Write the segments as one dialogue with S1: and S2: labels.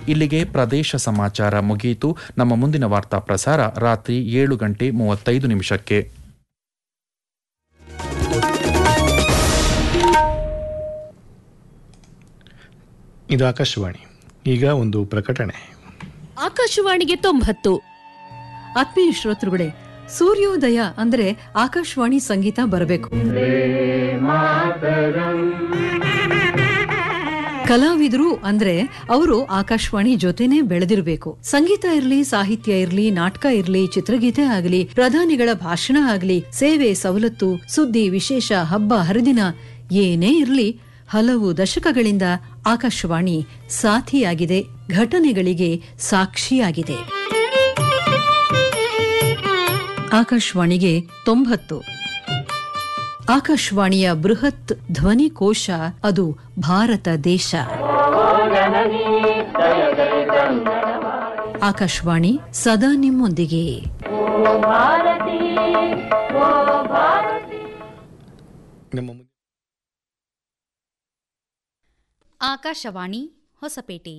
S1: ಇಲ್ಲಿಗೆ ಪ್ರದೇಶ ಸಮಾಚಾರ ಮುಗಿಯಿತು ನಮ್ಮ ಮುಂದಿನ ವಾರ್ತಾ ಪ್ರಸಾರ ರಾತ್ರಿ ಏಳು ಗಂಟೆ ಮೂವತ್ತೈದು ನಿಮಿಷಕ್ಕೆ
S2: ಇದು ಆಕಾಶವಾಣಿ ಈಗ ಒಂದು ಪ್ರಕಟಣೆ
S3: ಆಕಾಶವಾಣಿಗೆ ತೊಂಬತ್ತು
S4: ಆತ್ಮೀಯ ಶ್ರೋತೃಗಳೇ ಸೂರ್ಯೋದಯ ಅಂದ್ರೆ ಆಕಾಶವಾಣಿ ಸಂಗೀತ ಬರಬೇಕು ಕಲಾವಿದರು ಅಂದ್ರೆ ಅವರು ಆಕಾಶವಾಣಿ ಜೊತೆನೆ ಬೆಳೆದಿರಬೇಕು ಸಂಗೀತ ಇರ್ಲಿ ಸಾಹಿತ್ಯ ಇರ್ಲಿ ನಾಟಕ ಇರ್ಲಿ ಚಿತ್ರಗೀತೆ ಆಗಲಿ ಪ್ರಧಾನಿಗಳ ಭಾಷಣ ಆಗಲಿ ಸೇವೆ ಸವಲತ್ತು ಸುದ್ದಿ ವಿಶೇಷ ಹಬ್ಬ ಹರಿದಿನ ಏನೇ ಇರ್ಲಿ ಹಲವು ದಶಕಗಳಿಂದ ಆಕಾಶವಾಣಿ ಸಾಥಿಯಾಗಿದೆ ಘಟನೆಗಳಿಗೆ ಸಾಕ್ಷಿಯಾಗಿದೆ ಆಕಾಶವಾಣಿಗೆ ತೊಂಬತ್ತು ಆಕಾಶವಾಣಿಯ ಬೃಹತ್ ಧ್ವನಿಕೋಶ ಅದು ಭಾರತ ದೇಶ ಆಕಾಶವಾಣಿ ಸದಾ ನಿಮ್ಮೊಂದಿಗೆ
S2: ನಮ್ಮ ಮುಂದೆ
S5: ಆಕಾಶವಾಣಿ ಹೊಸಪೇಟೆ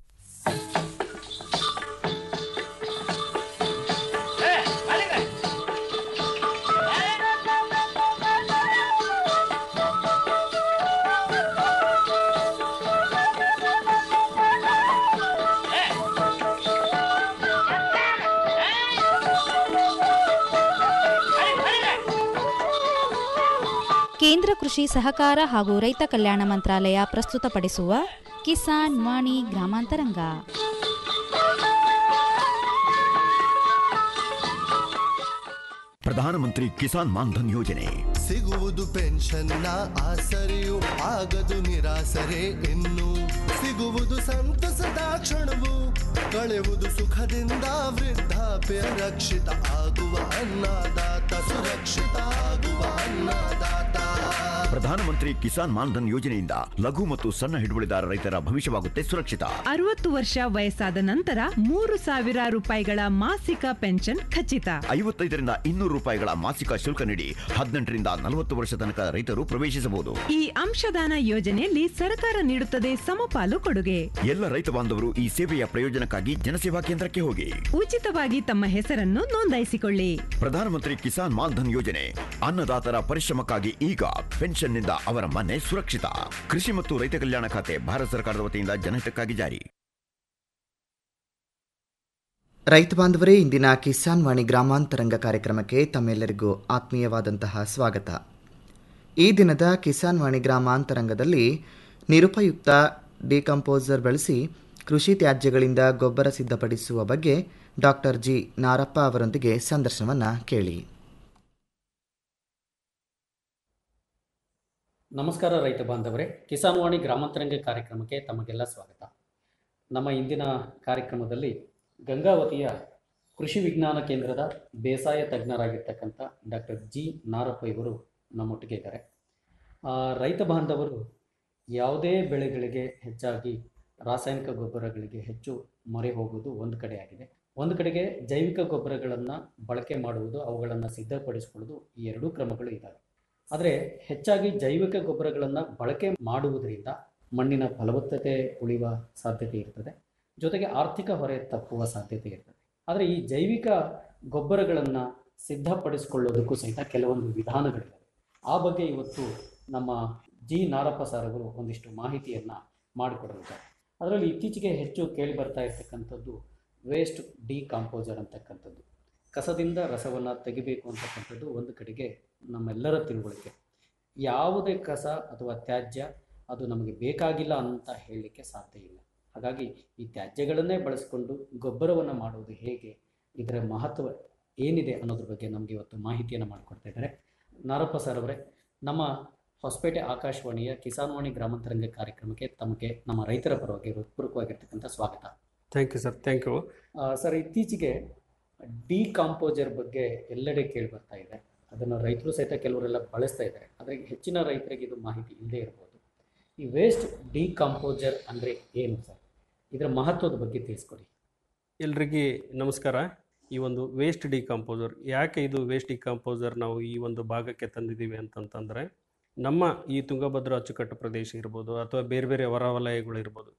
S5: ಕೇಂದ್ರ ಕೃಷಿ ಸಹಕಾರ ಹಾಗೂ ರೈತ ಕಲ್ಯಾಣ ಮಂತ್ರಾಲಯ ಪ್ರಸ್ತುತಪಡಿಸುವ ಕಿಸಾನ್ ವಾಣಿ ಗ್ರಾಮಾಂತರಂಗ
S6: ಪ್ರಧಾನಮಂತ್ರಿ ಕಿಸಾನ್ ಮಾನ್ಧನ್ ಯೋಜನೆ
S7: ಸಿಗುವುದು ಪೆನ್ಷನ್ನ ಆಸರೆಯು ಆಗದು ನಿರಾಸರೆ ಇನ್ನು ಸಿಗುವುದು ಸಂತಸದ ಕ್ಷಣವು ಕಳೆಯುವುದು ಸುಖದಿಂದ ವೃದ್ಧಾಪ್ಯ ರಕ್ಷಿತ ಆಗುವ ಅನ್ನದಾತ ಸುರಕ್ಷಿತ ಆಗುವ ಅನ್ನದಾತ
S6: ಪ್ರಧಾನಮಂತ್ರಿ ಕಿಸಾನ್ ಮಾನ್ಧನ್ ಯೋಜನೆಯಿಂದ ಲಘು ಮತ್ತು ಸಣ್ಣ ಹಿಡುವಳಿದಾರ ರೈತರ ಭವಿಷ್ಯವಾಗುತ್ತೆ ಸುರಕ್ಷಿತ
S8: ಅರವತ್ತು ವರ್ಷ ವಯಸ್ಸಾದ ನಂತರ ಮೂರು ಸಾವಿರ ರೂಪಾಯಿಗಳ ಮಾಸಿಕ ಪೆನ್ಷನ್ ಖಚಿತ
S6: ಐವತ್ತೈದರಿಂದ ಇನ್ನೂರು ರೂಪಾಯಿಗಳ ಮಾಸಿಕ ಶುಲ್ಕ ನೀಡಿ ಹದಿನೆಂಟರಿಂದ ನಲವತ್ತು ವರ್ಷ ತನಕ ರೈತರು ಪ್ರವೇಶಿಸಬಹುದು
S8: ಈ ಅಂಶದಾನ ಯೋಜನೆಯಲ್ಲಿ ಸರ್ಕಾರ ನೀಡುತ್ತದೆ ಸಮಪಾಲು ಕೊಡುಗೆ
S6: ಎಲ್ಲ ರೈತ ಬಾಂಧವರು ಈ ಸೇವೆಯ ಪ್ರಯೋಜನಕ್ಕಾಗಿ ಜನಸೇವಾ ಕೇಂದ್ರಕ್ಕೆ ಹೋಗಿ
S8: ಉಚಿತವಾಗಿ ತಮ್ಮ ಹೆಸರನ್ನು ನೋಂದಾಯಿಸಿಕೊಳ್ಳಿ
S6: ಪ್ರಧಾನಮಂತ್ರಿ ಕಿಸಾನ್ ಮಾನ್ಧನ್ ಯೋಜನೆ ಅನ್ನದಾತರ ಪರಿಶ್ರಮಕ್ಕಾಗಿ ಈಗ ಪೆನ್ಷನ್ನಿಂದ ಅವರ ಮನೆ ಸುರಕ್ಷಿತ ಕೃಷಿ ಮತ್ತು ರೈತ ಕಲ್ಯಾಣ ಖಾತೆ ಭಾರತ ಸರ್ಕಾರದ ವತಿಯಿಂದ ಜನಹಿತಕ್ಕಾಗಿ ಜಾರಿ
S9: ರೈತ ಬಾಂಧವರೇ ಇಂದಿನ ಕಿಸಾನ್ ವಾಣಿ ಗ್ರಾಮಾಂತರಂಗ ಕಾರ್ಯಕ್ರಮಕ್ಕೆ ತಮ್ಮೆಲ್ಲರಿಗೂ ಆತ್ಮೀಯವಾದಂತಹ ಸ್ವಾಗತ ಈ ದಿನದ ಕಿಸಾನ್ ವಾಣಿ ಗ್ರಾಮಾಂತರಂಗದಲ್ಲಿ ನಿರುಪಯುಕ್ತ ಡಿಕಂಪೋಸರ್ ಬಳಸಿ ಕೃಷಿ ತ್ಯಾಜ್ಯಗಳಿಂದ ಗೊಬ್ಬರ ಸಿದ್ಧಪಡಿಸುವ ಬಗ್ಗೆ ಡಾಕ್ಟರ್ ಜಿ ನಾರಪ್ಪ ಅವರೊಂದಿಗೆ ಸಂದರ್ಶನವನ್ನು ಕೇಳಿ
S10: ನಮಸ್ಕಾರ ರೈತ ಬಾಂಧವರೇ ಕಿಸಾನ್ ವಾಣಿ ಗ್ರಾಮಾಂತರಂಗ ಕಾರ್ಯಕ್ರಮಕ್ಕೆ ತಮಗೆಲ್ಲ ಸ್ವಾಗತ ನಮ್ಮ ಇಂದಿನ ಕಾರ್ಯಕ್ರಮದಲ್ಲಿ ಗಂಗಾವತಿಯ ಕೃಷಿ ವಿಜ್ಞಾನ ಕೇಂದ್ರದ ಬೇಸಾಯ ತಜ್ಞರಾಗಿರ್ತಕ್ಕಂಥ ಡಾಕ್ಟರ್ ಜಿ ನಾರಪ್ಪ ಇವರು ನಮ್ಮೊಟ್ಟಿಗೆ ಇದ್ದಾರೆ ಆ, ರೈತ ಬಾಂಧವರು ಯಾವುದೇ ಬೆಳೆಗಳಿಗೆ ಹೆಚ್ಚಾಗಿ ರಾಸಾಯನಿಕ ಗೊಬ್ಬರಗಳಿಗೆ ಹೆಚ್ಚು ಮೊರೆ ಹೋಗುವುದು ಒಂದು ಕಡೆ ಆಗಿದೆ ಒಂದು ಕಡೆಗೆ ಜೈವಿಕ ಗೊಬ್ಬರಗಳನ್ನು ಬಳಕೆ ಮಾಡುವುದು ಅವುಗಳನ್ನು ಸಿದ್ಧಪಡಿಸಿಕೊಳ್ಳುವುದು ಈ ಎರಡೂ ಕ್ರಮಗಳು ಇದ್ದಾವೆ ಆದರೆ ಹೆಚ್ಚಾಗಿ ಜೈವಿಕ ಗೊಬ್ಬರಗಳನ್ನು ಬಳಕೆ ಮಾಡುವುದರಿಂದ ಮಣ್ಣಿನ ಫಲವತ್ತತೆ ಉಳಿಯುವ ಸಾಧ್ಯತೆ ಇರ್ತದೆ ಜೊತೆಗೆ ಆರ್ಥಿಕ ಹೊರೆ ತಪ್ಪುವ ಸಾಧ್ಯತೆ ಇರ್ತದೆ ಆದರೆ ಈ ಜೈವಿಕ ಗೊಬ್ಬರಗಳನ್ನು ಸಿದ್ಧಪಡಿಸಿಕೊಳ್ಳೋದಕ್ಕೂ ಸಹಿತ ಕೆಲವೊಂದು ವಿಧಾನಗಳಿವೆ ಆ ಬಗ್ಗೆ ಇವತ್ತು ನಮ್ಮ ಜಿ ನಾರಪ್ಪ ಸರ್ ಅವರು ಒಂದಿಷ್ಟು ಮಾಹಿತಿಯನ್ನು ಮಾಡಿಕೊಡಲಿದ್ದಾರೆ ಅದರಲ್ಲಿ ಇತ್ತೀಚೆಗೆ ಹೆಚ್ಚು ಕೇಳಿ ಬರ್ತಾ ಇರ್ತಕ್ಕಂಥದ್ದು ವೇಸ್ಟ್ ಡಿಕಾಂಪೋಸರ್ ಅಂತಕ್ಕಂಥದ್ದು ಕಸದಿಂದ ರಸವನ್ನು ತೆಗಿಬೇಕು ಅಂತಕ್ಕಂಥದ್ದು ಒಂದು ಕಡೆಗೆ ನಮ್ಮೆಲ್ಲರ ತಿಳುವಳಿಕೆ ಯಾವುದೇ ಕಸ ಅಥವಾ ತ್ಯಾಜ್ಯ ಅದು ನಮಗೆ ಬೇಕಾಗಿಲ್ಲ ಅಂತ ಹೇಳಲಿಕ್ಕೆ ಸಾಧ್ಯ ಇಲ್ಲ ಹಾಗಾಗಿ ಈ ತ್ಯಾಜ್ಯಗಳನ್ನೇ ಬಳಸಿಕೊಂಡು ಗೊಬ್ಬರವನ್ನು ಮಾಡುವುದು ಹೇಗೆ ಇದರ ಮಹತ್ವ ಏನಿದೆ ಅನ್ನೋದ್ರ ಬಗ್ಗೆ ನಮಗೆ ಇವತ್ತು ಮಾಹಿತಿಯನ್ನು ಮಾಡಿಕೊಡ್ತಾ ಇದ್ದಾರೆ ನಾರಪ್ಪ ಸರ್ ಅವರೇ ನಮ್ಮ ಹೊಸಪೇಟೆ ಆಕಾಶವಾಣಿಯ ಕಿಸಾನ್ ವಾಣಿ ಗ್ರಾಮಾಂತರಂಗ ಕಾರ್ಯಕ್ರಮಕ್ಕೆ ತಮಗೆ ನಮ್ಮ ರೈತರ ಪರವಾಗಿ ಹೃತ್ಪೂರ್ವಕವಾಗಿರ್ತಕ್ಕಂಥ ಸ್ವಾಗತ
S11: thank you sir thank you
S10: ಆ, ಸರ್ ಇತ್ತೀಚೆಗೆ ಡಿಕಾಂಪೋಸರ್ ಬಗ್ಗೆ ಎಲ್ಲೆಡೆ ಕೇಳಿ ಬರ್ತಾ ಇದೆ ಅದನ್ನು ರೈತರು ಸಹಿತ ಕೆಲವರೆಲ್ಲ ಬಳಸ್ತಾ ಇದ್ದಾರೆ ಆದರೆ ಹೆಚ್ಚಿನ ರೈತರಿಗೆ ಇದು ಮಾಹಿತಿ ಇಲ್ಲದೆ ಇರ್ಬೋದು ಈ ವೇಸ್ಟ್ ಡಿಕಾಂಪೋಸರ್ ಅಂದರೆ ಏನು ಸರ್ ಇದರ ಮಹತ್ವದ ಬಗ್ಗೆ ತಿಳಿಸ್ಕೊಡಿ
S11: ಎಲ್ರಿಗೆ ನಮಸ್ಕಾರ ಈ ಒಂದು ವೇಸ್ಟ್ ಡಿಕಂಪೋಸರ್ ಯಾಕೆ ಇದು ವೇಸ್ಟ್ ಡಿಕಂಪೋಸರ್ ನಾವು ಈ ಒಂದು ಭಾಗಕ್ಕೆ ತಂದಿದ್ದೀವಿ ಅಂತಂತಂದರೆ ನಮ್ಮ ಈ ತುಂಗಭದ್ರಾ ಅಚ್ಚುಕಟ್ಟು ಪ್ರದೇಶ ಇರ್ಬೋದು ಅಥವಾ ಬೇರೆ ಬೇರೆ ಹೊರವಲಯಗಳು ಇರ್ಬೋದು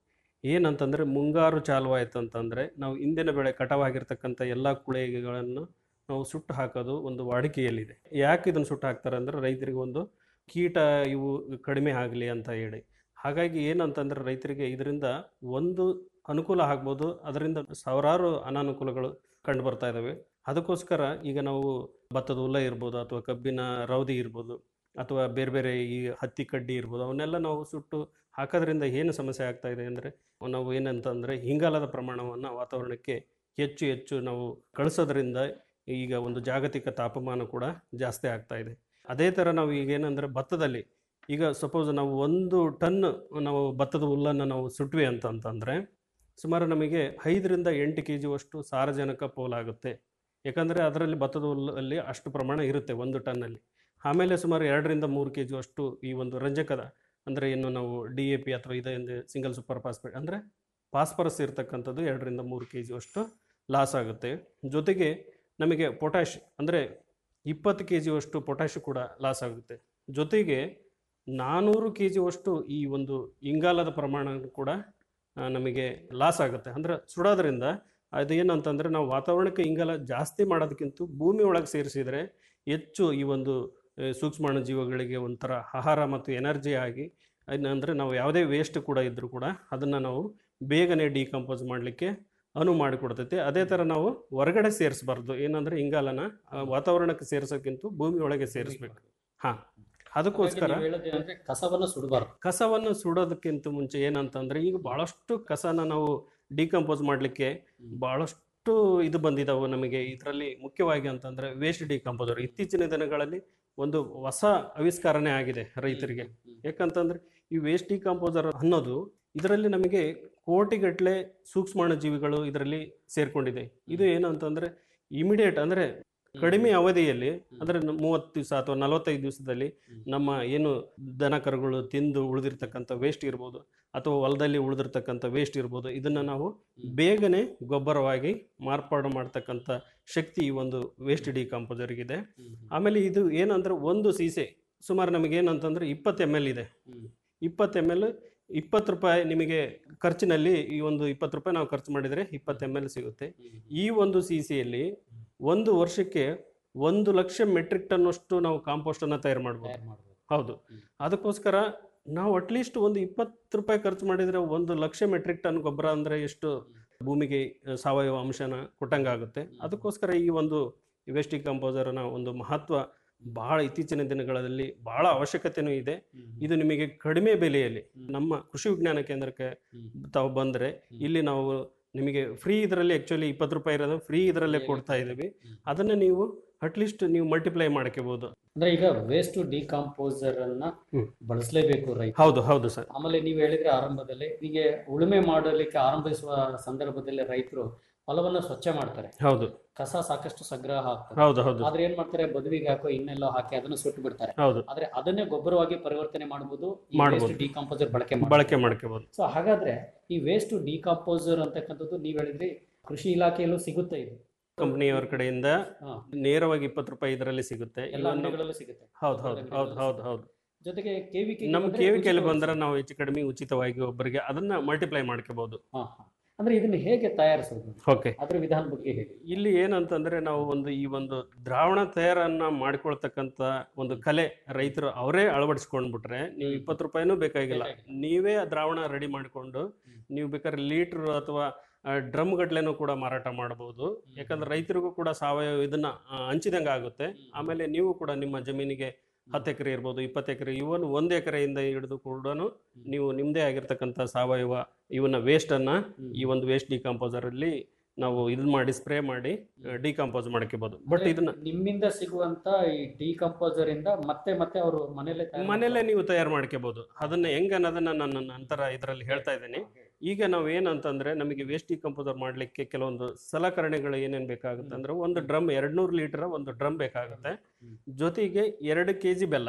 S11: ಏನಂತಂದರೆ ಮುಂಗಾರು ಚಾಲುವಾಯಿತು ಅಂತಂದರೆ ನಾವು ಇಂದಿನ ಬೆಳೆ ಕಟಾವಾಗಿರ್ತಕ್ಕಂಥ ಎಲ್ಲ ಕುಳೆಗಳನ್ನು ನಾವು ಸುಟ್ಟು ಹಾಕೋದು ಒಂದು ವಾಡಿಕೆಯಲ್ಲಿದೆ ಯಾಕೆ ಇದನ್ನು ಸುಟ್ಟು ಹಾಕ್ತಾರೆ ಅಂದರೆ ರೈತರಿಗೆ ಒಂದು ಕೀಟ ಇವು ಕಡಿಮೆ ಆಗಲಿ ಅಂತ ಹೇಳಿ ಹಾಗಾಗಿ ಏನಂತಂದರೆ ರೈತರಿಗೆ ಇದರಿಂದ ಒಂದು ಅನುಕೂಲ ಆಗ್ಬೋದು ಅದರಿಂದ ಸಾವಿರಾರು ಅನಾನುಕೂಲಗಳು ಕಂಡು ಬರ್ತಾ ಇದ್ದಾವೆ ಅದಕ್ಕೋಸ್ಕರ ಈಗ ನಾವು ಭತ್ತದ ಹುಲ್ಲ ಇರ್ಬೋದು ಅಥವಾ ಕಬ್ಬಿನ ರೌದಿ ಇರ್ಬೋದು ಅಥವಾ ಬೇರೆ ಬೇರೆ ಈ ಹತ್ತಿ ಕಡ್ಡಿ ಇರ್ಬೋದು ಅವನ್ನೆಲ್ಲ ನಾವು ಸುಟ್ಟು ಹಾಕೋದ್ರಿಂದ ಏನು ಸಮಸ್ಯೆ ಆಗ್ತಾ ಇದೆ ಅಂದರೆ ನಾವು ಏನಂತಂದರೆ ಇಂಗಾಲದ ಪ್ರಮಾಣವನ್ನು ವಾತಾವರಣಕ್ಕೆ ಹೆಚ್ಚು ಹೆಚ್ಚು ನಾವು ಕಳಿಸೋದ್ರಿಂದ ಈಗ ಒಂದು ಜಾಗತಿಕ ತಾಪಮಾನ ಕೂಡ ಜಾಸ್ತಿ ಆಗ್ತಾ ಇದೆ ಅದೇ ಥರ ನಾವು ಈಗ ಏನಂದರೆ ಭತ್ತದಲ್ಲಿ ಈಗ ಸಪೋಸ್ ನಾವು ಒಂದು ಟನ್ ನಾವು ಭತ್ತದ ಹುಲ್ಲನ್ನು ನಾವು ಸುಟ್ವಿ ಅಂತಂತಂದರೆ ಸುಮಾರು ನಮಗೆ ಐದರಿಂದ ಎಂಟು ಕೆ ಜಿಯಷ್ಟು ಸಾರಜನಕ ಪೋಲಾಗುತ್ತೆ ಯಾಕಂದರೆ ಅದರಲ್ಲಿ ಭತ್ತದ ಹುಲ್ಲಲ್ಲಿ ಅಷ್ಟು ಪ್ರಮಾಣ ಇರುತ್ತೆ ಒಂದು ಟನ್ನಲ್ಲಿ ಆಮೇಲೆ ಸುಮಾರು ಎರಡರಿಂದ ಮೂರು ಕೆ ಜಿಯಷ್ಟು ಈ ಒಂದು ರಂಜಕದ ಅಂದರೆ ಏನು ನಾವು ಡಿ ಎ ಪಿ ಅಥವಾ ಇದೊಂದು ಸಿಂಗಲ್ ಸೂಪರ್ ಫಾಸ್ಫೇಟ್ ಅಂದರೆ ಫಾಸ್ಫರಸ್ ಇರ್ತಕ್ಕಂಥದ್ದು ಎರಡರಿಂದ ಮೂರು ಕೆ ಜಿಯಷ್ಟು ಲಾಸ್ ಆಗುತ್ತೆ ಜೊತೆಗೆ ನಮಗೆ ಪೊಟ್ಯಾಶ್ ಅಂದರೆ ಇಪ್ಪತ್ತು ಕೆ ಜಿಯಷ್ಟು ಪೊಟ್ಯಾಶ್ ಕೂಡ ಲಾಸ್ ಆಗುತ್ತೆ ಜೊತೆಗೆ ನಾನ್ನೂರು ಕೆ ಜಿಯಷ್ಟು ಈ ಒಂದು ಇಂಗಾಲದ ಪ್ರಮಾಣ ಕೂಡ ಆ, ನಮಗೆ ಲಾಸ್ ಆಗುತ್ತೆ ಅಂದರೆ ಸುಡೋದ್ರಿಂದ ಅದು ಏನಂತಂದರೆ ನಾವು ವಾತಾವರಣಕ್ಕೆ ಇಂಗಾಲ ಜಾಸ್ತಿ ಮಾಡೋದಕ್ಕಿಂತ ಭೂಮಿ ಒಳಗೆ ಸೇರಿಸಿದರೆ ಹೆಚ್ಚು ಈ ಒಂದು ಆ, ಸೂಕ್ಷ್ಮಾಣು ಜೀವಗಳಿಗೆ ಒಂಥರ ಆಹಾರ ಮತ್ತು ಎನರ್ಜಿ ಆಗಿ ಅಂದರೆ ನಾವು ಯಾವುದೇ ವೇಸ್ಟ್ ಕೂಡ ಇದ್ದರೂ ಕೂಡ ಅದನ್ನು ನಾವು ಬೇಗನೆ ಡಿಕಂಪೋಸ್ ಮಾಡಲಿಕ್ಕೆ ಅನುವು ಮಾಡಿಕೊಡ್ತೈತೆ ಅದೇ ಥರ ನಾವು ಹೊರಗಡೆ ಸೇರಿಸಬಾರ್ದು ಏನಂದರೆ ಇಂಗಾಲನ ಆ, ವಾತಾವರಣಕ್ಕೆ ಸೇರಿಸೋಕ್ಕಿಂತ ಭೂಮಿ ಒಳಗೆ ಸೇರಿಸ್ಬೇಕು ಹಾಂ ಅದಕ್ಕೋಸ್ಕರ
S10: ಹಾಗಾಗಿ ನೀವು ಹೇಳೋದೇನಂದ್ರೆ ಕಸವನ್ನು ಸುಡಬಾರ್ದು
S11: ಕಸವನ್ನು ಸುಡೋದಕ್ಕಿಂತ ಮುಂಚೆ ಏನಂತಂದ್ರೆ ಈಗ ಬಹಳಷ್ಟು ಕಸನ ನಾವು ಡಿಕಂಪೋಸ್ ಮಾಡಲಿಕ್ಕೆ ಬಹಳಷ್ಟು ಇದು ಬಂದಿದ್ದಾವೆ ನಮಗೆ ಇದರಲ್ಲಿ ಮುಖ್ಯವಾಗಿ ಅಂತಂದ್ರೆ ವೇಸ್ಟ್ ಡಿಕಂಪೋಸರ್ ಇತ್ತೀಚಿನ ದಿನಗಳಲ್ಲಿ ಒಂದು ಹೊಸ ಆವಿಷ್ಕಾರನೇ ಆಗಿದೆ ರೈತರಿಗೆ ಯಾಕಂತಂದ್ರೆ ಈ ವೇಸ್ಟ್ ಡಿಕಂಪೋಸರ್ ಅನ್ನೋದು ಇದರಲ್ಲಿ ನಮಗೆ ಕೋಟಿಗಟ್ಟಲೆ ಸೂಕ್ಷ್ಮಾಣು ಜೀವಿಗಳು ಇದರಲ್ಲಿ ಸೇರ್ಕೊಂಡಿದೆ ಇದು ಏನು ಅಂತಂದ್ರೆ ಇಮಿಡಿಯೇಟ್ ಅಂದ್ರೆ ಕಡಿಮೆ ಅವಧಿಯಲ್ಲಿ ಅಂದ್ರೆ ನ- ಮೂವತ್ತು ದಿವಸ ಅಥವಾ ನಲವತ್ತೈದು ದಿವಸದಲ್ಲಿ ನಮ್ಮ ಏನು ದನ ಕರುಗಳು ತಿಂದು ಉಳಿದಿರ್ತಕ್ಕಂಥ ವೇಸ್ಟ್ ಇರ್ಬೋದು ಅಥವಾ ಹೊಲದಲ್ಲಿ ಉಳಿದಿರ್ತಕ್ಕಂಥ ವೇಸ್ಟ್ ಇರ್ಬೋದು ಇದನ್ನು ನಾವು ಬೇಗನೆ ಗೊಬ್ಬರವಾಗಿ ಮಾರ್ಪಾಡು ಮಾಡ್ತಕ್ಕಂಥ ಶಕ್ತಿ ಈ ಒಂದು ವೇಸ್ಟ್ ಡಿಕಂಪೋಸರ್ಗಿದೆ ಆಮೇಲೆ ಇದು ಏನಂದ್ರೆ ಒಂದು ಸೀಸೆ ಸುಮಾರು ನಮಗೆ ಏನಂತಂದ್ರೆ ಇಪ್ಪತ್ತು ಎಮ್ ಎಲ್ ಇದೆ ಇಪ್ಪತ್ತು ಎಮ್ ಎಲ್ ಇಪ್ಪತ್ತು ರೂಪಾಯಿ ನಿಮಗೆ ಖರ್ಚಿನಲ್ಲಿ ಈ ಒಂದು ಇಪ್ಪತ್ತು ರೂಪಾಯಿ ನಾವು ಖರ್ಚು ಮಾಡಿದರೆ ಇಪ್ಪತ್ತು ಎಮ್ ಎಲ್ ಸಿಗುತ್ತೆ ಈ ಒಂದು ಸಿ ಸಿಯಲ್ಲಿ ಒಂದು ವರ್ಷಕ್ಕೆ ಒಂದು ಲಕ್ಷ ಮೆಟ್ರಿಕ್ ಟನ್ನಷ್ಟು ನಾವು ಕಾಂಪೋಸ್ಟನ್ನು ತಯಾರು ಮಾಡ್ಬೋದು ಹೌದು ಅದಕ್ಕೋಸ್ಕರ ನಾವು ಅಟ್ಲೀಸ್ಟ್ ಒಂದು ಇಪ್ಪತ್ತು ರೂಪಾಯಿ ಖರ್ಚು ಮಾಡಿದರೆ ಒಂದು ಲಕ್ಷ ಮೆಟ್ರಿಕ್ ಟನ್ ಗೊಬ್ಬರ ಅಂದರೆ ಎಷ್ಟು ಭೂಮಿಗೆ ಆ, ಸಾವಯವ ಅಂಶನ ಕೊಟ್ಟಂಗಾಗುತ್ತೆ ಅದಕ್ಕೋಸ್ಕರ ಈ ಒಂದು ವೇಸ್ಟ್ ಕಂಪೋಸರ್ನ ಒಂದು ಮಹತ್ವ ಬಹಳ ಇತ್ತೀಚಿನ ದಿನಗಳಲ್ಲಿ ಬಹಳ ಅವಶ್ಯಕತೆನೂ ಇದೆ ಇದು ನಿಮಗೆ ಕಡಿಮೆ ಬೆಲೆಯಲ್ಲಿ ನಮ್ಮ ಕೃಷಿ ವಿಜ್ಞಾನ ಕೇಂದ್ರಕ್ಕೆ ತಾವು ಬಂದರೆ ಇಲ್ಲಿ ನಾವು ನಿಮಗೆ ಫ್ರೀ ಇದರಲ್ಲಿ ಆ್ಯಕ್ಚುಲಿ ಇಪ್ಪತ್ತು ರೂಪಾಯಿ ಇರೋದು ಫ್ರೀ ಇದರಲ್ಲೇ ಕೊಡ್ತಾ ಇದ್ದೀವಿ ಅದನ್ನು ನೀವು ಅಟ್ಲೀಸ್ಟ್ ನೀವು ಮಲ್ಟಿಪ್ಲೈ ಮಾಡ್ಕೋಬಹುದು
S10: ಅಂದ್ರೆ ಈಗ ವೇಸ್ಟ್ ಡಿಕಾಂಪೋಸರ್ ಅನ್ನ ಬಳಸಲೇಬೇಕು ರೈತ
S11: ಹೌದು ಹೌದು ಸರ್
S10: ಆಮೇಲೆ ನೀವು ಹೇಳಿದ್ರೆ ಆರಂಭದಲ್ಲಿ ಹೀಗೆ ಉಳುಮೆ ಮಾಡಲಿಕ್ಕೆ ಆರಂಭಿಸುವ ಸಂದರ್ಭದಲ್ಲಿ ರೈತರು ಹೊಲವನ್ನ ಸ್ವಚ್ಛ ಮಾಡ್ತಾರೆ
S11: ಹೌದು
S10: ಕಸ ಸಾಕಷ್ಟು ಸಂಗ್ರಹ ಆಗ್ತದೆ
S11: ಹೌದು, ಹೌದು.
S10: ಆದ್ರೆ ಏನ್ ಮಾಡ್ತಾರೆ ಬದುವಿಗೆ ಹಾಕೋ ಇನ್ನೆಲ್ಲೋ ಹಾಕಿ ಅದನ್ನ ಸುಟ್ಟು ಬಿಡ್ತಾರೆ
S11: ಹೌದು.
S10: ಆದ್ರೆ ಅದನ್ನೇ ಗೊಬ್ಬರವಾಗಿ ಪರಿವರ್ತನೆ ಮಾಡಬಹುದು
S11: ಮಾಡ್ಬೋದು.
S10: ಡಿಕಾಂಪೋಸರ್ ಬಳಕೆ
S11: ಬಳಕೆ ಮಾಡ್ಕೋಬಹುದು
S10: ಸೊ ಹಾಗಾದ್ರೆ ಈ ವೇಸ್ಟ್ ಡಿಕಾಂಪೋಸರ್ ಅಂತಕ್ಕಂಥದ್ದು ನೀವ್ ಹೇಳಿದ್ರಿ ಕೃಷಿ ಇಲಾಖೆಯಲ್ಲೂ ಸಿಗುತ್ತೆ ಇದು
S11: ಕಂಪನಿಯವರ ಕಡೆಯಿಂದ ನೇರವಾಗಿ ಇಪ್ಪತ್ತು ರೂಪಾಯಿ ಇದರಲ್ಲಿ ಸಿಗುತ್ತೆ
S10: ಎಲ್ಲ
S11: ಇವನ್ ನಮ್ಮ-
S10: ಅಂಗಡಿಗಳಲ್ಲೂ ಸಿಗುತ್ತೆ
S11: ಹೌದು ಹೌದು ಹೌದು ಹೌದು ಹೌದು
S10: ಜೊತೆಗೆ ಕೆವಿಕೆ
S11: ನಮ್ಮ ಕೆವಿಕೆಯಲ್ಲಿ ಬಂದ್ರೆ ನಾವು ಹೆಚ್ಚು ಕಡಿಮೆ ಉಚಿತವಾಗಿ ಒಬ್ಬರಿಗೆ ಅದನ್ನ ಮಲ್ಟಿಪ್ಲೈ ಮಾಡ್ಕೋಬಹುದು
S10: ಅಂದ್ರೆ ಇದನ್ನ ಹೇಗೆ ತಯಾರಿಸೋದು
S11: ಓಕೆ
S10: ಅದ್ರ ವಿಧಾನ ಬಗ್ಗೆ ಹೇಳಿ
S11: ಇಲ್ಲಿ ಏನಂತಂದ್ರೆ ನಾವು ಒಂದು ಈ ಒಂದು ದ್ರಾವಣ ತಯಾರನ್ನ ಮಾಡ್ಕೊಳ್ತಕ್ಕಂಥ ಒಂದು ಕಲೆ ರೈತರು ಅವರೇ ಅಳವಡಿಸ್ಕೊಂಡ್ಬಿಟ್ರೆ ನೀವು ಇಪ್ಪತ್ತು ರೂಪಾಯಿನೂ ಬೇಕಾಗಿಲ್ಲ ನೀವೇ ಆ ದ್ರಾವಣ ರೆಡಿ ಮಾಡಿಕೊಂಡು ನೀವು ಬೇಕಾದ್ರೆ ಲೀಟ್ರ್ ಅಥವಾ ಡ್ರಮ್ ಗಟ್ಲೆನೂ ಕೂಡ ಮಾರಾಟ ಮಾಡಬಹುದು ಯಾಕಂದ್ರೆ ರೈತರಿಗೂ ಕೂಡ ಸಾವಯವ ಇದನ್ನ ಆ, ಹಂಚಿದಂಗೆ ಆಗುತ್ತೆ ಆಮೇಲೆ ನೀವು ಕೂಡ ನಿಮ್ಮ ಜಮೀನಿಗೆ ಹತ್ತು ಎಕರೆ ಇರ್ಬೋದು ಇಪ್ಪತ್ತು ಎಕರೆ ಇವನ್ ಒಂದು ಎಕರೆಯಿಂದ ಹಿಡಿದು ಕೂಡ ನೀವು ನಿಮ್ಮದೇ ಆಗಿರ್ತಕ್ಕಂಥ ಸಾವಯವ ಇವನ್ನ ವೇಸ್ಟನ್ನು ಈ ಒಂದು ವೇಸ್ಟ್ ಡಿಕಾಂಪೋಸರ್ ಅಲ್ಲಿ ನಾವು ಇದನ್ನ ಮಾಡಿ ಸ್ಪ್ರೇ ಮಾಡಿ ಡಿಕಾಂಪೋಸ್ ಮಾಡ್ಕೋಬಹುದು ಬಟ್ ಇದನ್ನ
S10: ನಿಮ್ಮಿಂದ ಸಿಗುವಂತ ಈ ಡಿಕಂಪೋಸರ್ ಇಂದ ಮತ್ತೆ ಮತ್ತೆ ಅವರು ಮನೇಲೆ ತಯಾರು
S11: ಮನೆಯಲ್ಲೇ ನೀವು ತಯಾರು ಮಾಡ್ಕೋಬಹುದು ಅದನ್ನ ಹೆಂಗ ಅನ್ನೋದನ್ನ ನಾನು ನಂತರ ಇದರಲ್ಲಿ ಹೇಳ್ತಾ ಇದ್ದೀನಿ ಈಗ ನಾವು ಏನಂತಂದ್ರೆ ನಮಗೆ ವೇಸ್ಟ್ ಡಿಕಂಪೋಸರ್ ಮಾಡಲಿಕ್ಕೆ ಕೆಲವೊಂದು ಸಲಕರಣೆಗಳು ಏನೇನು ಬೇಕಾಗುತ್ತೆ ಅಂದ್ರೆ ಒಂದು ಡ್ರಮ್ ಎರಡ್ನೂರು ಲೀಟರ್ ಒಂದು ಡ್ರಮ್ ಬೇಕಾಗುತ್ತೆ ಜೊತೆಗೆ ಎರಡು ಕೆ ಜಿ ಬೆಲ್ಲ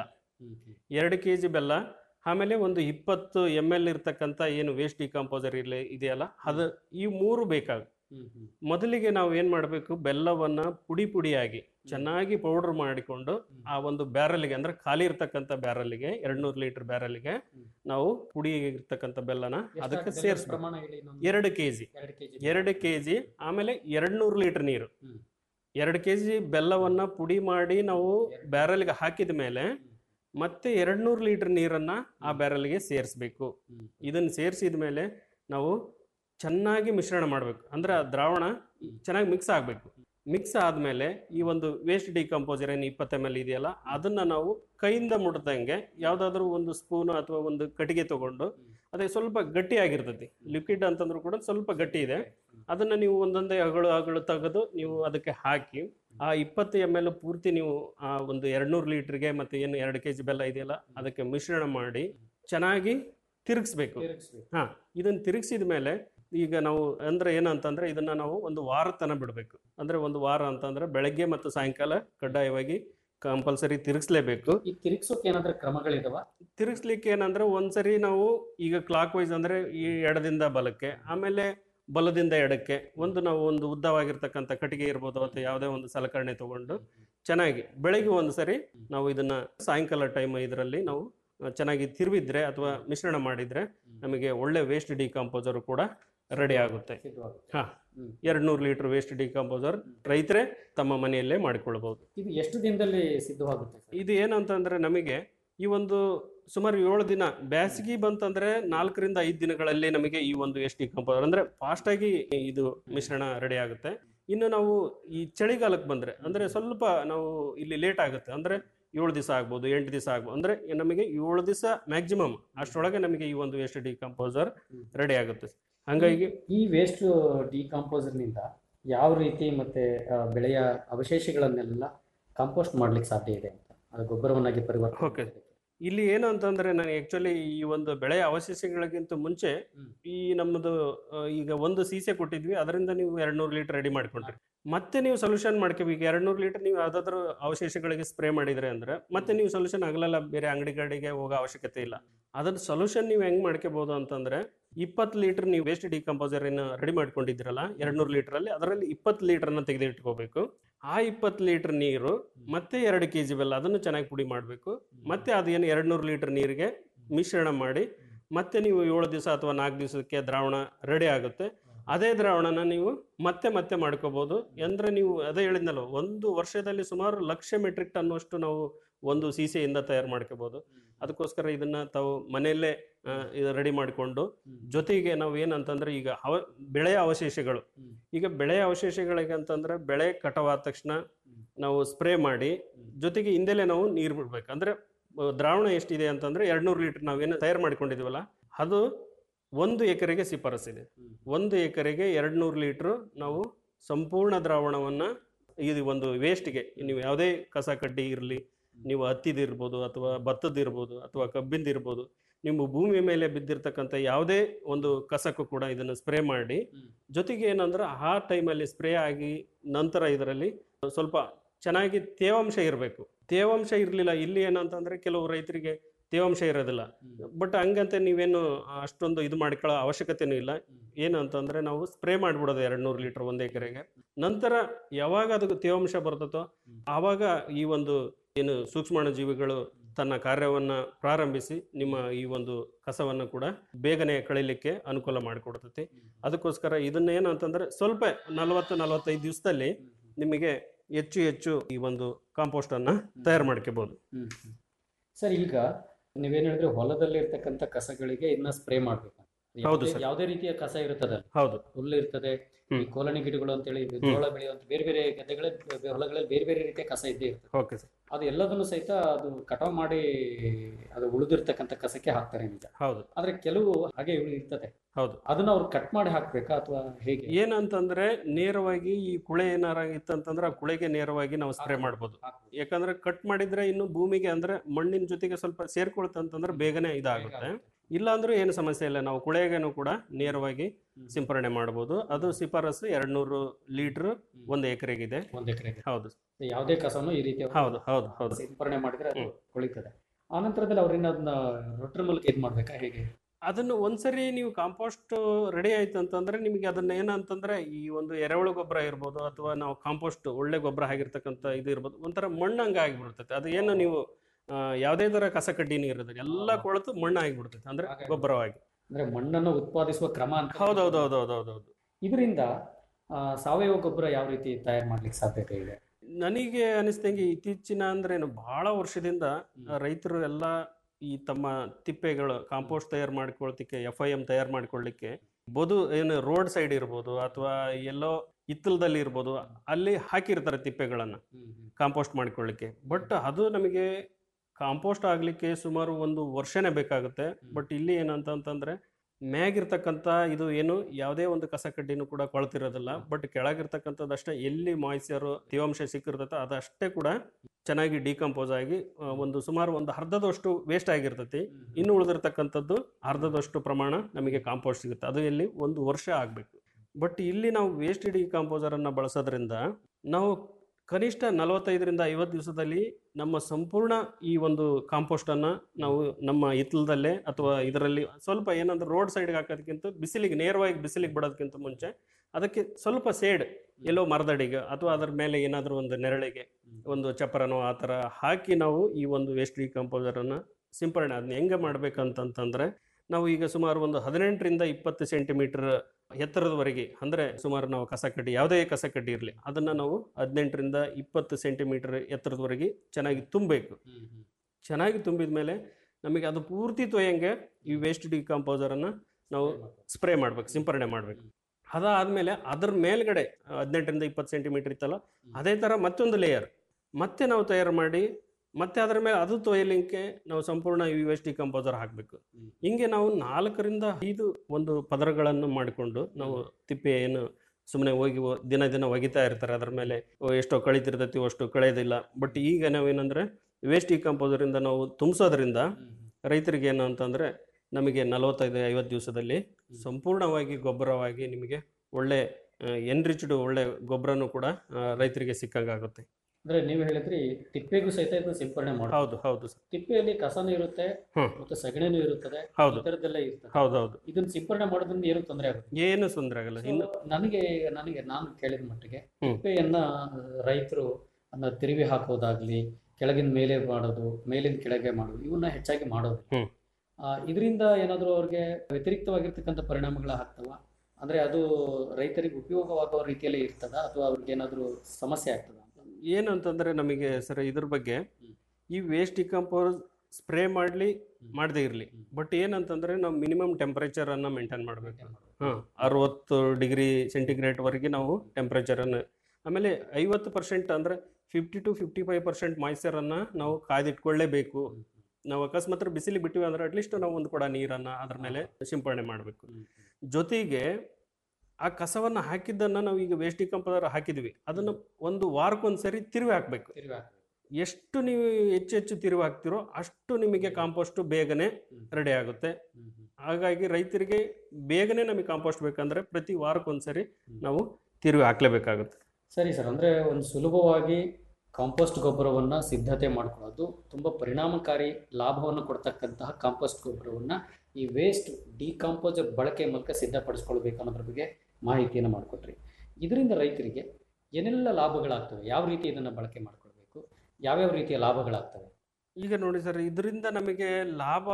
S11: ಎರಡು ಕೆ ಜಿ ಬೆಲ್ಲ ಆಮೇಲೆ ಒಂದು ಇಪ್ಪತ್ತು ಎಮ್ ಎಲ್ ಇರ್ತಕ್ಕಂಥ ಏನು ವೇಸ್ಟ್ ಡಿಕಂಪೋಸರ್ ಇರಲಿ ಇದೆಯಲ್ಲ ಅದು ಈ ಮೂರು ಬೇಕಾಗುತ್ತೆ ಮೊದಲಿಗೆ ನಾವು ಏನ್ ಮಾಡಬೇಕು ಬೆಲ್ಲವನ್ನ ಪುಡಿ ಪುಡಿಯಾಗಿ ಚೆನ್ನಾಗಿ ಪೌಡರ್ ಮಾಡಿಕೊಂಡು ಆ ಒಂದು ಬ್ಯಾರಲ್ಗೆ ಅಂದ್ರೆ ಖಾಲಿ ಇರ್ತಕ್ಕಂಥ ಬ್ಯಾರಲ್ಗೆ ಎರಡ್ ನೂರು ಲೀಟರ್ ಬ್ಯಾರಲ್ಗೆ ನಾವು ಪುಡಿ ಇರ್ತಕ್ಕಂಥ ಬೆಲ್ಲನ ಅದಕ್ಕೆ
S10: ಬೆಲ್ಲದ
S11: ಸೇರಿಸ್ಬೇಕು
S10: ಪ್ರಮಾಣ ಹೇಳಿ ಇನ್ನೊಂದು?
S11: ಎರಡು ಕೆಜಿ
S10: ಎರಡು kg.
S11: ಎರಡು ಕೆಜಿ ಆಮೇಲೆ ಎರಡ್ ನೂರು ಲೀಟರ್ ನೀರು ಎರಡು ಕೆಜಿ ಬೆಲ್ಲವನ್ನ ಪುಡಿ ಮಾಡಿ ನಾವು ಬ್ಯಾರಲ್ಗೆ ಹಾಕಿದ ಮೇಲೆ ಮತ್ತೆ ಎರಡ್ ನೂರು ಲೀಟರ್ ನೀರನ್ನ ಆ ಬ್ಯಾರಲ್ಗೆ ಸೇರಿಸ್ಬೇಕು ಇದನ್ನ ಸೇರಿಸಿದ ಮೇಲೆ ನಾವು ಚೆನ್ನಾಗಿ ಮಿಶ್ರಣ ಮಾಡಬೇಕು ಅಂದ್ರೆ ಆ ದ್ರಾವಣ ಚೆನ್ನಾಗಿ ಮಿಕ್ಸ್ ಆಗಬೇಕು ಮಿಕ್ಸ್ ಆದಮೇಲೆ ಈ ಒಂದು ವೇಸ್ಟ್ ಡಿಕಂಪೋಸರ್ ಏನು ಇಪ್ಪತ್ತು ಎಮ್ ಎಲ್ ಇದೆಯಲ್ಲ ಅದನ್ನ ನಾವು ಕೈಯಿಂದ ಮುಟ್ದಂಗೆ ಯಾವುದಾದ್ರೂ ಒಂದು ಸ್ಪೂನ್ ಅಥವಾ ಒಂದು ಕಟ್ಟಿಗೆ ತಗೊಂಡು ಅದೇ ಸ್ವಲ್ಪ ಗಟ್ಟಿ ಆಗಿರ್ತೈತಿ ಲಿಕ್ವಿಡ್ ಅಂತಂದ್ರೂ ಕೂಡ ಸ್ವಲ್ಪ ಗಟ್ಟಿ ಇದೆ ಅದನ್ನ ನೀವು ಒಂದೊಂದೇ ಅಗಳು ಅಗಳು ತೆಗೆದು ನೀವು ಅದಕ್ಕೆ ಹಾಕಿ ಆ ಇಪ್ಪತ್ತು ಎಮ್ ಎಲ್ ಪೂರ್ತಿ ನೀವು ಆ ಒಂದು ಎರಡ್ನೂರು ಲೀಟರ್ಗೆ ಮತ್ತೆ ಏನು ಎರಡು ಕೆ ಜಿ ಬೆಲ್ಲ ಇದೆಯಲ್ಲ ಅದಕ್ಕೆ ಮಿಶ್ರಣ ಮಾಡಿ ಚೆನ್ನಾಗಿ ತಿರುಗಿಸ್ಬೇಕು
S10: ತಿರುಗಿಸ್ಬೇಕು.
S11: ಹಾ ಇದನ್ನ ತಿರುಗಿಸಿದ ಮೇಲೆ ಈಗ ನಾವು ಅಂದ್ರೆ ಏನಂತಂದ್ರೆ ಇದನ್ನ ನಾವು ಒಂದು ವಾರ ತನ ಬಿಡಬೇಕು ಅಂದ್ರೆ ಒಂದು ವಾರ ಅಂತಂದ್ರೆ ಬೆಳಗ್ಗೆ ಮತ್ತು ಸಾಯಂಕಾಲ ಕಡ್ಡಾಯವಾಗಿ ಕಂಪಲ್ಸರಿ ತಿರುಗಿಸ್ಲೇಬೇಕು
S10: ಈ ತಿರುಗಿಸೋಕೆ ಏನಾದ್ರೂ ಕ್ರಮಗಳಿದಾವ
S11: ತಿರುಗಿಸ್ಲಿಕ್ಕೆ ಏನಂದ್ರೆ ಒಂದ್ಸರಿ ನಾವು ಈಗ ಕ್ಲಾಕ್ ವೈಸ್ ಅಂದ್ರೆ ಈ ಎಡದಿಂದ ಬಲಕ್ಕೆ ಆಮೇಲೆ ಬಲದಿಂದ ಎಡಕ್ಕೆ ಒಂದು ನಾವು ಒಂದು ಉದ್ದವಾಗಿರ್ತಕ್ಕಂಥ ಕಟ್ಟಿಗೆ ಇರ್ಬೋದು ಅಥವಾ ಯಾವುದೇ ಒಂದು ಸಲಕರಣೆ ತಗೊಂಡು ಚೆನ್ನಾಗಿ ಬೆಳಗ್ಗೆ ಒಂದು ಸರಿ ನಾವು ಇದನ್ನ ಸಾಯಂಕಾಲ ಟೈಮ್ ಇದರಲ್ಲಿ ನಾವು ಆ, ಚೆನ್ನಾಗಿ ತಿರುವಿದ್ರೆ ಅಥವಾ ಮಿಶ್ರಣ ಮಾಡಿದ್ರೆ ನಮಗೆ ಒಳ್ಳೆ ವೇಸ್ಟ್ ಡಿಕಂಪೋಸರ್ ಕೂಡ ರೆಡಿ ಆಗುತ್ತೆ ಹಾ ಎರಡ್ ನೂರು ಲೀಟರ್ ವೇಸ್ಟ್ ಡಿಕಂಪೋಸರ್ ರೈತರೇ ತಮ್ಮ ಮನೆಯಲ್ಲೇ ಮಾಡಿಕೊಳ್ಬಹುದು
S10: ಇದು ಎಷ್ಟು ದಿನದಲ್ಲಿ ಸಿದ್ಧವಾಗುತ್ತೆ ಸರ್?
S11: ಇದು ಏನಂತಂದ್ರೆ ನಮಗೆ ಈ ಒಂದು ಸುಮಾರು ಏಳು ದಿನ ಬ್ಯಾಸಗಿ ಬಂತಂದ್ರೆ ನಾಲ್ಕರಿಂದ ಐದು ದಿನಗಳಲ್ಲಿ ನಮಗೆ ಈ ಒಂದು ಎಸ್ ಡಿ ಕಂಪೋಸರ್ ಅಂದ್ರೆ ಫಾಸ್ಟ್ ಆಗಿ ಇದು ಮಿಶ್ರಣ ರೆಡಿ ಆಗುತ್ತೆ ಇನ್ನು ನಾವು ಈ ಚಳಿಗಾಲಕ್ಕೆ ಬಂದ್ರೆ ಅಂದ್ರೆ ಸ್ವಲ್ಪ ನಾವು ಇಲ್ಲಿ ಲೇಟ್ ಆಗುತ್ತೆ ಅಂದ್ರೆ ಏಳು ದಿವಸ ಆಗ್ಬೋದು ಎಂಟು ದಿವಸ ಆಗ್ಬೋದು ಅಂದ್ರೆ ನಮಗೆ ಏಳು ದಿವಸ ಮ್ಯಾಕ್ಸಿಮಮ್ ಅಷ್ಟರೊಳಗೆ ನಮಗೆ ಈ ಒಂದು ವೇಸ್ಟ್ ಡಿಕಂಪೋಸರ್ ರೆಡಿ ಆಗುತ್ತೆ ಹಂಗಾಗಿ
S10: ಈ ವೇಸ್ಟ್ ಡಿಕಾಂಪೋಸರ್ನಿಂದ ಯಾವ ರೀತಿ ಮತ್ತೆ ಆ, ಬೆಳೆಯ ಅವಶೇಷಗಳನ್ನೆಲ್ಲ ಕಾಂಪೋಸ್ಟ್ ಮಾಡ್ಲಿಕ್ಕೆ ಸಾಧ್ಯ ಇದೆ ಅಂತ ಅದು ಗೊಬ್ಬರವನ್ನಾಗಿ ಪರಿವರ್ತನೆ
S11: ಓಕೆ ಇಲ್ಲಿ ಏನು ಅಂತಂದ್ರೆ ನಾನು ಆಕ್ಚುಲಿ ಈ ಒಂದು ಬೆಳೆಯ ಅವಶೇಷಗಳಿಗಿಂತ ಮುಂಚೆ ಈ ನಮ್ಮದು ಆ, ಈಗ ಒಂದು ಸೀಸೆ ಕೊಟ್ಟಿದ್ವಿ ಅದರಿಂದ ನೀವು ಎರಡ್ ನೂರು ಲೀಟರ್ ರೆಡಿ ಮಾಡ್ಕೊಂಡ್ರಿ ಮತ್ತೆ ನೀವು ಸೊಲ್ಯೂಷನ್ ಮಾಡ್ಕೋಬೇಕು ಎರಡ್ ನೂರು ಲೀಟರ್ ನೀವು ಯಾವ್ದಾದ್ರು ಅವಶೇಷಗಳಿಗೆ ಸ್ಪ್ರೇ ಮಾಡಿದ್ರೆ ಅಂದ್ರೆ ಮತ್ತೆ ನೀವು ಸೊಲ್ಯೂಷನ್ ಆಗಲೆಲ್ಲ ಬೇರೆ ಅಂಗಡಿಗಳಿಗೆ ಹೋಗೋ ಅವಶ್ಯಕತೆ ಇಲ್ಲ ಅದ್ರ ಸೊಲ್ಯೂಷನ್ ನೀವು ಹೆಂಗ್ ಮಾಡ್ಕೋಬಹುದು ಅಂತಂದ್ರೆ ಇಪ್ಪತ್ತು ಲೀಟರ್ ನೀವು ವೇಸ್ಟ್ ಡಿಕಂಪೋಸರ್ ರೆಡಿ ಮಾಡ್ಕೊಂಡಿದ್ರಲ್ಲ ಎರಡ್ ನೂರು ಲೀಟರ್ ಅಲ್ಲಿ ಅದರಲ್ಲಿ ಇಪ್ಪತ್ತು ಲೀಟರ್ ಅನ್ನ ತೆಗೆದು ಇಟ್ಕೋಬೇಕು ಆ ಇಪ್ಪತ್ತು ಲೀಟರ್ ನೀರು ಮತ್ತೆ ಎರಡು ಕೆ ಜಿ ಬೆಲ್ಲ ಅದನ್ನು ಚೆನ್ನಾಗಿ ಪುಡಿ ಮಾಡಬೇಕು ಮತ್ತೆ ಅದೇನು ಎರಡು ನೂರು ಲೀಟರ್ ನೀರಿಗೆ ಮಿಶ್ರಣ ಮಾಡಿ ಮತ್ತೆ ನೀವು ಏಳು ದಿವಸ ಅಥವಾ ನಾಲ್ಕು ದಿವಸಕ್ಕೆ ದ್ರಾವಣ ರೆಡಿ ಆಗುತ್ತೆ ಅದೇ ದ್ರಾವಣನ ನೀವು ಮತ್ತೆ ಮತ್ತೆ ಮಾಡ್ಕೋಬಹುದು ಅಂದ್ರೆ ನೀವು ಅದೇ ಹೇಳಿದ್ನಲ್ಲ ಒಂದು ವರ್ಷದಲ್ಲಿ ಸುಮಾರು ಲಕ್ಷ ಮೆಟ್ರಿಕ್ ಟನ್ ಅಷ್ಟು ನಾವು ಒಂದು ಸೀಸೆಯಿಂದ ತಯಾರು ಮಾಡ್ಕೋಬಹುದು ಅದಕ್ಕೋಸ್ಕರ ಇದನ್ನ ತಾವು ಮನೆಯಲ್ಲೇ ಆ, ಇದು ರೆಡಿ ಮಾಡಿಕೊಂಡು ಜೊತೆಗೆ ನಾವು ಏನಂತಂದ್ರೆ ಈಗ ಅವ ಬೆಳೆಯ ಅವಶೇಷಗಳು ಈಗ ಬೆಳೆಯ ಅವಶೇಷಗಳಿಗೆ ಅಂತಂದ್ರೆ ಬೆಳೆ ಕಟಾವಾದ ತಕ್ಷಣ ನಾವು ಸ್ಪ್ರೇ ಮಾಡಿ ಜೊತೆಗೆ ಹಿಂದೆಲೆ ನಾವು ನೀರು ಬಿಡ್ಬೇಕು ಅಂದ್ರೆ ಆ, ದ್ರಾವಣ ಎಷ್ಟಿದೆ ಅಂತಂದ್ರೆ ಎರಡ್ನೂರು ಲೀಟರ್ ನಾವೇನು ತಯಾರು ಮಾಡ್ಕೊಂಡಿದೀವಲ್ಲ ಅದು ಒಂದು ಎಕರೆಗೆ ಶಿಫಾರಸ್ಸಿದೆ ಒಂದು ಎಕರೆಗೆ ಎರಡು ನೂರು ಲೀಟ್ರು ನಾವು ಸಂಪೂರ್ಣ ದ್ರಾವಣವನ್ನ ಇದು ಒಂದು ವೇಸ್ಟ್ಗೆ ನೀವು ಯಾವುದೇ ಕಸ ಕಡ್ಡಿ ಇರಲಿ ನೀವು ಹತ್ತಿದಿರ್ಬೋದು ಅಥವಾ ಭತ್ತದಿರ್ಬೋದು ಅಥವಾ ಕಬ್ಬಿಂದಿರ್ಬೋದು ನಿಮ್ಮ ಭೂಮಿ ಮೇಲೆ ಬಿದ್ದಿರ್ತಕ್ಕಂಥ ಯಾವುದೇ ಒಂದು ಕಸಕ್ಕೂ ಕೂಡ ಇದನ್ನು ಸ್ಪ್ರೇ ಮಾಡಿ ಜೊತೆಗೆ ಏನಂದ್ರೆ ಆ ಟೈಮಲ್ಲಿ ಸ್ಪ್ರೇ ಆಗಿ ನಂತರ ಇದರಲ್ಲಿ ಸ್ವಲ್ಪ ಚೆನ್ನಾಗಿ ತೇವಾಂಶ ಇರಬೇಕು ತೇವಾಂಶ ಇರಲಿಲ್ಲ ಇಲ್ಲಿ ಏನಂತಂದ್ರೆ ಕೆಲವು ರೈತರಿಗೆ ತೇವಾಂಶ ಇರೋದಿಲ್ಲ ಬಟ್ ಹಂಗಂತ ನೀವೇನು ಅಷ್ಟೊಂದು ಇದು ಮಾಡ್ಕೊಳ್ಳೋ ಅವಶ್ಯಕತೆನೂ ಇಲ್ಲ ಏನು ಅಂತಂದ್ರೆ ನಾವು ಸ್ಪ್ರೇ ಮಾಡ್ಬಿಡೋದು ಎರಡು ನೂರು ಲೀಟರ್ ಒಂದು ಎಕರೆಗೆ ನಂತರ ಯಾವಾಗ ಅದಕ್ಕೆ ತೇವಾಂಶ ಬರ್ತದೋ ಆವಾಗ ಈ ಒಂದು ಏನು ಸೂಕ್ಷ್ಮಾಣು ಜೀವಿಗಳು ತನ್ನ ಕಾರ್ಯವನ್ನ ಪ್ರಾರಂಭಿಸಿ ನಿಮ್ಮ ಈ ಒಂದು ಕಸವನ್ನ ಕೂಡ ಬೇಗನೆ ಕಳೀಲಿಕ್ಕೆ ಅನುಕೂಲ ಮಾಡಿಕೊಡ್ತೈತಿ ಅದಕ್ಕೋಸ್ಕರ ಇದನ್ನ ಏನು ಅಂತಂದ್ರೆ ಸ್ವಲ್ಪ ನಲವತ್ತು ನಲವತ್ತೈದು ದಿವಸದಲ್ಲಿ ನಿಮಗೆ ಹೆಚ್ಚು ಹೆಚ್ಚು ಈ ಒಂದು ಕಾಂಪೋಸ್ಟ್ ಅನ್ನ ತಯಾರು ಮಾಡ್ಕೋಬಹುದು
S10: ಸರ್ ಈಗ ನೀವೇನ್ ಹೇಳಿದ್ರೆ ಹೊಲದಲ್ಲಿ ಇರ್ತಕ್ಕಂಥ ಕಸಗಳಿಗೆ ಇದನ್ನ ಸ್ಪ್ರೇ ಮಾಡ್ಬೇಕು
S11: ಹೌದು
S10: ಯಾವುದೇ-
S11: ಸರ್.
S10: ಯಾವುದೇ ರೀತಿಯ ಕಸ ಇರುತ್ತದಲ್ಲ
S11: ಹೌದು
S10: ಹುಲ್ಲು ಇರ್ತದೆ ಈ ಕೋಲಣಿ ಗಿಡಗಳು ಅಂತೇಳಿ ಜೋಳ ಬೆಳೆಯುವಂತ ಬೇರೆ ಬೇರೆ ಗದ್ದೆಗಳ ಹೊಲಗಳಲ್ಲಿ ಬೇರೆ ಬೇರೆ ರೀತಿಯ ಕಸ ಇದ್ದೇ ಇರ್ತದೆ
S11: ಓಕೆ ಸರ್
S10: ಅದು ಎಲ್ಲದನ್ನು ಸಹಿತ ಅದು ಕಟಾವ್ ಮಾಡಿ ಅದು ಉಳಿದಿರ್ತಕ್ಕಂಥ ಕಸಕ್ಕೆ ಹಾಕ್ತಾರೆ ನಿಜ
S11: ಹೌದು
S10: ಆದ್ರೆ ಕೆಲವು ಹಾಗೆ ಉಳಿ ಇರ್ತದೆ
S11: ಹೌದು
S10: ಅದನ್ನ ಅವ್ರು ಕಟ್ ಮಾಡಿ ಹಾಕ್ಬೇಕಾ ಅಥವಾ ಹೇಗೆ
S11: ಏನಂತಂದ್ರೆ ನೇರವಾಗಿ ಈ ಕುಳೆ ಏನಾರ ಇತ್ತಂತಂದ್ರೆ ಆ ಕುಳೆಗೆ ನೇರವಾಗಿ ನಾವು ಸ್ಪ್ರೇ ಮಾಡ್ಬೋದು ಯಾಕಂದ್ರೆ ಕಟ್ ಮಾಡಿದ್ರೆ ಇನ್ನು ಭೂಮಿಗೆ ಅಂದ್ರೆ ಮಣ್ಣಿನ ಜೊತೆಗೆ ಸ್ವಲ್ಪ ಸೇರ್ಕೊಳ್ತಂತಂದ್ರೆ ಬೇಗನೆ ಇದಾಗುತ್ತೆ ಇಲ್ಲ ಅಂದ್ರೂ ಏನು ಸಮಸ್ಯೆ ಇಲ್ಲ ನಾವು ಕುಳೆಗೇನು ಕೂಡ ನೇರವಾಗಿ ಸಿಂಪರಣೆ ಮಾಡಬಹುದು ಅದು ಶಿಫಾರಸು ಎರಡ್ ನೂರು ಲೀಟರ್ ಒಂದು ಎಕರೆಗಿದೆ
S10: ಒಂದ್ ಎಕರೆಗೆ
S11: ಹೌದು
S10: ಯಾವುದೇ ಕಸವನ್ನು ಈ ರೀತಿ
S11: ಹೌದು ಹೌದು ಹೌದು
S10: ಸಿಂಪರಣೆ ಮಾಡಿದ್ರೆ ಅದು ಉಳಿತದೆ ಆನಂತರದಲ್ಲಿ ಅವ್ರಿಂದ ಅದನ್ನ ರೊಟ್ರ ಮೂಲಕ ಇದ್ ಮಾಡ್ಬೇಕಾ ಹೇಗೆ
S11: ಅದನ್ನು ಒಂದ್ಸರಿ ನೀವು ಕಾಂಪೋಸ್ಟ್ ರೆಡಿ ಆಯ್ತು ಅಂತಂದ್ರೆ ನಿಮಗೆ ಅದನ್ನ ಏನಂತಂದ್ರೆ ಈ ಒಂದು ಎರೆಹುಳು ಗೊಬ್ಬರ ಇರ್ಬೋದು ಅಥವಾ ನಾವು ಕಾಂಪೋಸ್ಟ್ ಒಳ್ಳೆ ಗೊಬ್ಬರ ಆಗಿರ್ತಕ್ಕಂಥ ಇದು ಇರ್ಬೋದು ಒಂಥರ ಮಣ್ಣಂಗ ಆಗಿಬಿಡ್ತೈತೆ ಅದು ಏನು ನೀವು ಆ, ಯಾವುದೇ ತರ ಕಸ ಕಡ್ಡಿನೂ ಇರೋದಿಲ್ಲ ಎಲ್ಲ ಕೊಳೆತು ಮಣ್ಣು ಆಗಿಬಿಡ್ತೈತೆ ಅಂದ್ರೆ ಗೊಬ್ಬರವಾಗಿ
S10: ಅಂದ್ರೆ ಮಣ್ಣನ್ನು ಉತ್ಪಾದಿಸುವ ಕ್ರಮ ಅಂತ
S11: ಹೌದೌದು ಹೌದೌದು ಹೌದೌದು
S10: ಇದರಿಂದ ಆ, ಸಾವಯವ ಗೊಬ್ಬರ ಯಾವ ರೀತಿ ತಯಾರು ಮಾಡ್ಲಿಕ್ಕೆ ಸಾಧ್ಯತೆ ಇದೆ
S11: ನನಗೆ ಅನಿಸ್ದಂಗೆ ಇತ್ತೀಚಿನ ಅಂದ್ರೆ ಏನು ಬಹಳ ವರ್ಷದಿಂದ ರೈತರು ಎಲ್ಲ ಈ ತಮ್ಮ ತಿಪ್ಪೆಗಳು ಕಾಂಪೋಸ್ಟ್ ತಯಾರು ಮಾಡ್ಕೊಳ್ತಿಕ್ಕೆ ಎಫ್ ಐ ಎಂ ತಯಾರು ಮಾಡ್ಕೊಳ್ಳಿಕ್ಕೆ ಬದು ಏನು ರೋಡ್ ಸೈಡ್ ಇರ್ಬೋದು ಅಥವಾ ಎಲ್ಲೋ ಹಿತ್ತಲದಲ್ಲಿ ಇರ್ಬೋದು ಅಲ್ಲಿ ಹಾಕಿರ್ತಾರೆ ತಿಪ್ಪೆಗಳನ್ನು ಕಾಂಪೋಸ್ಟ್ ಮಾಡ್ಕೊಳ್ಳಿಕ್ಕೆ ಬಟ್ ಅದು ನಮಗೆ ಕಾಂಪೋಸ್ಟ್ ಆಗಲಿಕ್ಕೆ ಸುಮಾರು ಒಂದು ವರ್ಷನೇ ಬೇಕಾಗುತ್ತೆ ಬಟ್ ಇಲ್ಲಿ ಏನಂತಂತಂದ್ರೆ ಮ್ಯಾಗಿರ್ತಕ್ಕಂಥ ಇದು ಏನು ಯಾವುದೇ ಒಂದು ಕಸ ಕಡ್ಡಿನೂ ಕೂಡ ಕೊಳ್ತಿರೋದಿಲ್ಲ ಬಟ್ ಕೆಳಗಿರ್ತಕ್ಕಂಥದ್ದಷ್ಟೇ ಎಲ್ಲಿ ಮಾಯ್ಚರು ತೇವಾಂಶ ಸಿಕ್ಕಿರ್ತೈತೆ ಅದಷ್ಟೇ ಕೂಡ ಚೆನ್ನಾಗಿ ಡಿಕಂಪೋಸ್ ಆಗಿ ಆ, ಒಂದು ಸುಮಾರು ಒಂದು ಅರ್ಧದಷ್ಟು ವೇಸ್ಟ್ ಆಗಿರ್ತೈತಿ ಇನ್ನು ಉಳಿದಿರ್ತಕ್ಕಂಥದ್ದು ಅರ್ಧದಷ್ಟು ಪ್ರಮಾಣ ನಮಗೆ ಕಾಂಪೋಸ್ಟ್ ಸಿಗುತ್ತೆ ಅದು ಎಲ್ಲಿ ಒಂದು ವರ್ಷ ಆಗಬೇಕು ಬಟ್ ಇಲ್ಲಿ ನಾವು ವೇಸ್ಟ್ ಡಿಕಂಪೋಸರನ್ನು ಬಳಸೋದ್ರಿಂದ ನಾವು ಕನಿಷ್ಠ ನಲವತ್ತೈದರಿಂದ ಐವತ್ತು ದಿವಸದಲ್ಲಿ ನಮ್ಮ ಸಂಪೂರ್ಣ ಈ ಒಂದು ಕಾಂಪೋಸ್ಟನ್ನು ನಾವು ನಮ್ಮ ಹಿತ್ತಲದಲ್ಲೇ ಅಥವಾ ಇದರಲ್ಲಿ ಸ್ವಲ್ಪ ಏನಂದ್ರೆ ರೋಡ್ ಸೈಡ್ಗೆ ಹಾಕೋದಕ್ಕಿಂತ ಬಿಸಿಲಿಗೆ ನೇರವಾಗಿ ಬಿಸಿಲಿಗೆ ಬಿಡೋದಕ್ಕಿಂತ ಮುಂಚೆ ಅದಕ್ಕೆ ಸ್ವಲ್ಪ ಸೇಡ್ ಎಲ್ಲೋ ಮರದಡಿಗೆ ಅಥವಾ ಅದರ ಮೇಲೆ ಏನಾದರೂ ಒಂದು ನೆರಳಿಗೆ ಒಂದು ಚಪ್ಪರನೋ ಆ ಥರ ಹಾಕಿ ನಾವು ಈ ಒಂದು ವೇಸ್ಟ್ ಡಿಕಂಪೋಸರನ್ನು ಸಿಂಪರಣೆ ಅದನ್ನ ಹೆಂಗೆ ಮಾಡ್ಬೇಕಂತಂತಂದ್ರೆ ನಾವು ಈಗ ಸುಮಾರು ಒಂದು ಹದಿನೆಂಟರಿಂದ ಇಪ್ಪತ್ತು ಸೆಂಟಿಮೀಟರ್ ಎತ್ತರದವರೆಗೆ ಅಂದರೆ ಸುಮಾರು ನಾವು ಕಸ ಕಡ್ಡಿ ಯಾವುದೇ ಕಸ ಕಡ್ಡಿ ಇರಲಿ ಅದನ್ನು ನಾವು ಹದಿನೆಂಟರಿಂದ ಇಪ್ಪತ್ತು ಸೆಂಟಿಮೀಟರ್ ಎತ್ತರದವರೆಗೆ ಚೆನ್ನಾಗಿ ತುಂಬಬೇಕು ಚೆನ್ನಾಗಿ ತುಂಬಿದ ಮೇಲೆ ನಮಗೆ ಅದು ಪೂರ್ತಿ ತೊಯ್ಯಂಗೆ ಈ ವೇಸ್ಟ್ ಡಿಕಂಪೋಸರನ್ನು ನಾವು ಸ್ಪ್ರೇ ಮಾಡ್ಬೇಕು ಸಿಂಪರಣೆ ಮಾಡಬೇಕು ಅದಾದಮೇಲೆ ಅದ್ರ ಮೇಲ್ಗಡೆ ಹದಿನೆಂಟರಿಂದ ಇಪ್ಪತ್ತು ಸೆಂಟಿಮೀಟರ್ ಇತ್ತಲ್ಲ ಅದೇ ಥರ ಮತ್ತೊಂದು ಲೇಯರ್ ಮತ್ತೆ ನಾವು ತಯಾರು ಮಾಡಿ ಮತ್ತೆ ಅದರ ಮೇಲೆ ಅದು ತೊಯ್ಯಲಿಕ್ಕೆ ನಾವು ಸಂಪೂರ್ಣ ಯು ಎಸ್ ಡಿ ಕಂಪೋಸರ್ ಹಾಕಬೇಕು ಹಿಂಗೆ ನಾವು ನಾಲ್ಕರಿಂದ ಐದು ಒಂದು ಪದರಗಳನ್ನು ಮಾಡಿಕೊಂಡು ನಾವು ತಿಪ್ಪೆ ಏನು ಸುಮ್ಮನೆ ಹೋಗಿ ಒ- ದಿನ ದಿನ ಒಗಿತಾ ಇರ್ತಾರೆ ಅದರ ಮೇಲೆ ಓ, ಎಷ್ಟೋ ಕಳಿತಿರ್ತೈತಿ ಅಷ್ಟು ಕಳೆಯೋದಿಲ್ಲ ಬಟ್ ಈಗ ನಾವೇನಂದ್ರೆ ವೇಸ್ಟ್ ಕಂಪೋಸರಿಂದ ನಾವು ತುಂಬಿಸೋದ್ರಿಂದ ರೈತರಿಗೆ ಏನು ಅಂತಂದರೆ ನಮಗೆ ನಲವತ್ತೈದು ಐವತ್ತು ದಿವಸದಲ್ಲಿ ಸಂಪೂರ್ಣವಾಗಿ ಗೊಬ್ಬರವಾಗಿ ನಿಮಗೆ ಒಳ್ಳೆ ಎನ್ರಿಚ್ಡ್ ಒಳ್ಳೆ ಗೊಬ್ಬರನೂ ಕೂಡ ಆ, ರೈತರಿಗೆ ಸಿಕ್ಕಂಗಾಗುತ್ತೆ
S10: ಅಂದ್ರೆ ನೀವು ಹೇಳಿದ್ರಿ ತಿಪ್ಪೆಗೂ ಸಹಿತ ಇದನ್ನ ಸಿಂಪರಣೆ ಮಾಡ್ಬೋದು
S11: ಹೌದು ಹೌದು ಸರ್
S10: ತಿಪ್ಪೆಯಲ್ಲಿ ಕಸನೂ ಇರುತ್ತೆ
S11: ಹ್ಮ್.
S10: ಮತ್ತೆ ಸಗಣಿನೂ ಇರುತ್ತದೆ
S11: ಹೌದು.
S10: ಈ ಥರದ್ದೆಲ್ಲ ಇರ್ತದೆ
S11: ಹೌದು ಹೌದು
S10: ಇದನ್ನ ಸಿಂಪರಣೆ ಮಾಡೋದ್ರಿಂದ ಏನು ತೊಂದರೆ ಆಗುತ್ತೆ
S11: ಏನು ತೊಂದರೆ ಆಗಲ್ಲ
S10: So,
S11: ಇನ್ನು
S10: ನನಗೆ ನನಗೆ ನಾನು ಕೇಳಿದ ಮಟ್ಟಿಗೆ
S11: ಹ್ಮ್.
S10: ತಿಪ್ಪೆಯನ್ನ ರೈತರು ಅನ್ನ ತಿರುವಿ ಹಾಕೋದಾಗ್ಲಿ ಕೆಳಗಿನ ಮೇಲೆ ಮಾಡೋದು ಮೇಲಿನ ಕೆಳಗೆ ಮಾಡೋದು ಇವನ್ನ ಹೆಚ್ಚಾಗಿ ಮಾಡೋದು
S11: ಹ್ಮ್.
S10: ಇದರಿಂದ ಏನಾದರೂ ಅವ್ರಿಗೆ ವ್ಯತಿರಿಕ್ತವಾಗಿರ್ತಕ್ಕಂಥ ಪರಿಣಾಮಗಳ ಆಗ್ತವ ಅಂದ್ರೆ ಅದು ರೈತರಿಗೆ ಉಪಯೋಗವಾಗುವ ರೀತಿಯಲ್ಲಿ ಇರ್ತದ ಅಥವಾ ಅವ್ರಿಗೆ ಏನಾದರೂ ಸಮಸ್ಯೆ ಆಗ್ತದ
S11: ಏನು ಅಂತಂದ್ರೆ ನಮಗೆ ಸರ್ ಇದ್ರ ಬಗ್ಗೆ ಈ ವೇಸ್ಟ್ ಡಿಕಂಪೋಸ್ ಸ್ಪ್ರೇ ಮಾಡಲಿ ಮಾಡದೇ ಇರಲಿ ಬಟ್ ಏನಂತಂದ್ರೆ ನಾವು ಮಿನಿಮಮ್ ಟೆಂಪರೇಚರ್ ಅನ್ನ ಮೇಂಟೈನ್ ಮಾಡಬೇಕು ಹಾಂ ಅರವತ್ತು ಡಿಗ್ರಿ ಸೆಂಟಿಗ್ರೇಡ್ವರೆಗೆ ನಾವು ಟೆಂಪರೇಚರನ್ನು ಆಮೇಲೆ ಐವತ್ತು ಪರ್ಸೆಂಟ್ ಅಂದರೆ fifty to fifty five percent ಮಾಯ್ಚರನ್ನು ನಾವು ಕಾಯ್ದಿಟ್ಕೊಳ್ಳೇಬೇಕು ನಾವು ಅಕಸ್ಮಾತ್ ಬಿಸಿಲಿಗೆ ಬಿಟ್ಟಿವಿ ಅಂದ್ರೆ ಅಟ್ಲೀಸ್ಟ್ ನಾವು ಒಂದು ಕೊಡ ನೀರನ್ನು ಅದ್ರ ಮೇಲೆ ಸಿಂಪರಣೆ ಮಾಡಬೇಕು ಜೊತೆಗೆ ಆ ಕಸವನ್ನು ಹಾಕಿದ್ದನ್ನು ನಾವು ಈಗ ವೇಸ್ಟ್ ಡಿಕಂಪೋಸರ್ ಹಾಕಿದ್ವಿ ಅದನ್ನು ಒಂದು ವಾರಕ್ಕೊಂದ್ಸರಿ ತಿರುವಿ ಹಾಕಬೇಕು ಎಷ್ಟು ನೀವು ಹೆಚ್ಚು ಹೆಚ್ಚು ತಿರುವು ಹಾಕ್ತಿರೋ ಅಷ್ಟು ನಿಮಗೆ ಕಾಂಪೋಸ್ಟ್ ಬೇಗನೆ ರೆಡಿ ಆಗುತ್ತೆ ಹಾಗಾಗಿ ರೈತರಿಗೆ ಬೇಗನೆ ನಮಗೆ ಕಾಂಪೋಸ್ಟ್ ಬೇಕಂದ್ರೆ ಪ್ರತಿ ವಾರಕ್ಕೊಂದ್ಸರಿ ನಾವು ತಿರುವಿ ಹಾಕ್ಲೇಬೇಕಾಗುತ್ತೆ
S10: ಸರಿ ಸರ್ ಅಂದ್ರೆ ಒಂದು ಸುಲಭವಾಗಿ ಕಾಂಪೋಸ್ಟ್ ಗೊಬ್ಬರವನ್ನ ಸಿದ್ಧತೆ ಮಾಡ್ಕೊಳ್ಳೋದು ತುಂಬಾ ಪರಿಣಾಮಕಾರಿ ಲಾಭವನ್ನು ಕೊಡ್ತಕ್ಕಂತಹ ಕಾಂಪೋಸ್ಟ್ ಗೊಬ್ಬರವನ್ನ ಈ ವೇಸ್ಟ್ ಡಿಕಾಂಪೋಸರ್ ಬಳಕೆ ಮೂಲಕ ಸಿದ್ಧಪಡಿಸ್ಕೊಳ್ಬೇಕು ಅನ್ನೋದ್ರ ಬಗ್ಗೆ ಮಾಹಿತಿಯನ್ನು ಮಾಡಿಕೊಟ್ರಿ ಇದರಿಂದ ರೈತರಿಗೆ ಏನೆಲ್ಲ ಲಾಭಗಳಾಗ್ತವೆ ಯಾವ ರೀತಿ ಇದನ್ನ ಬಳಕೆ ಮಾಡ್ಕೊಳ್ಬೇಕು ಯಾವ್ಯಾವ ರೀತಿಯ ಲಾಭಗಳಾಗ್ತವೆ
S11: ಈಗ ನೋಡಿ ಸರ್ ಇದರಿಂದ ನಮಗೆ ಲಾಭ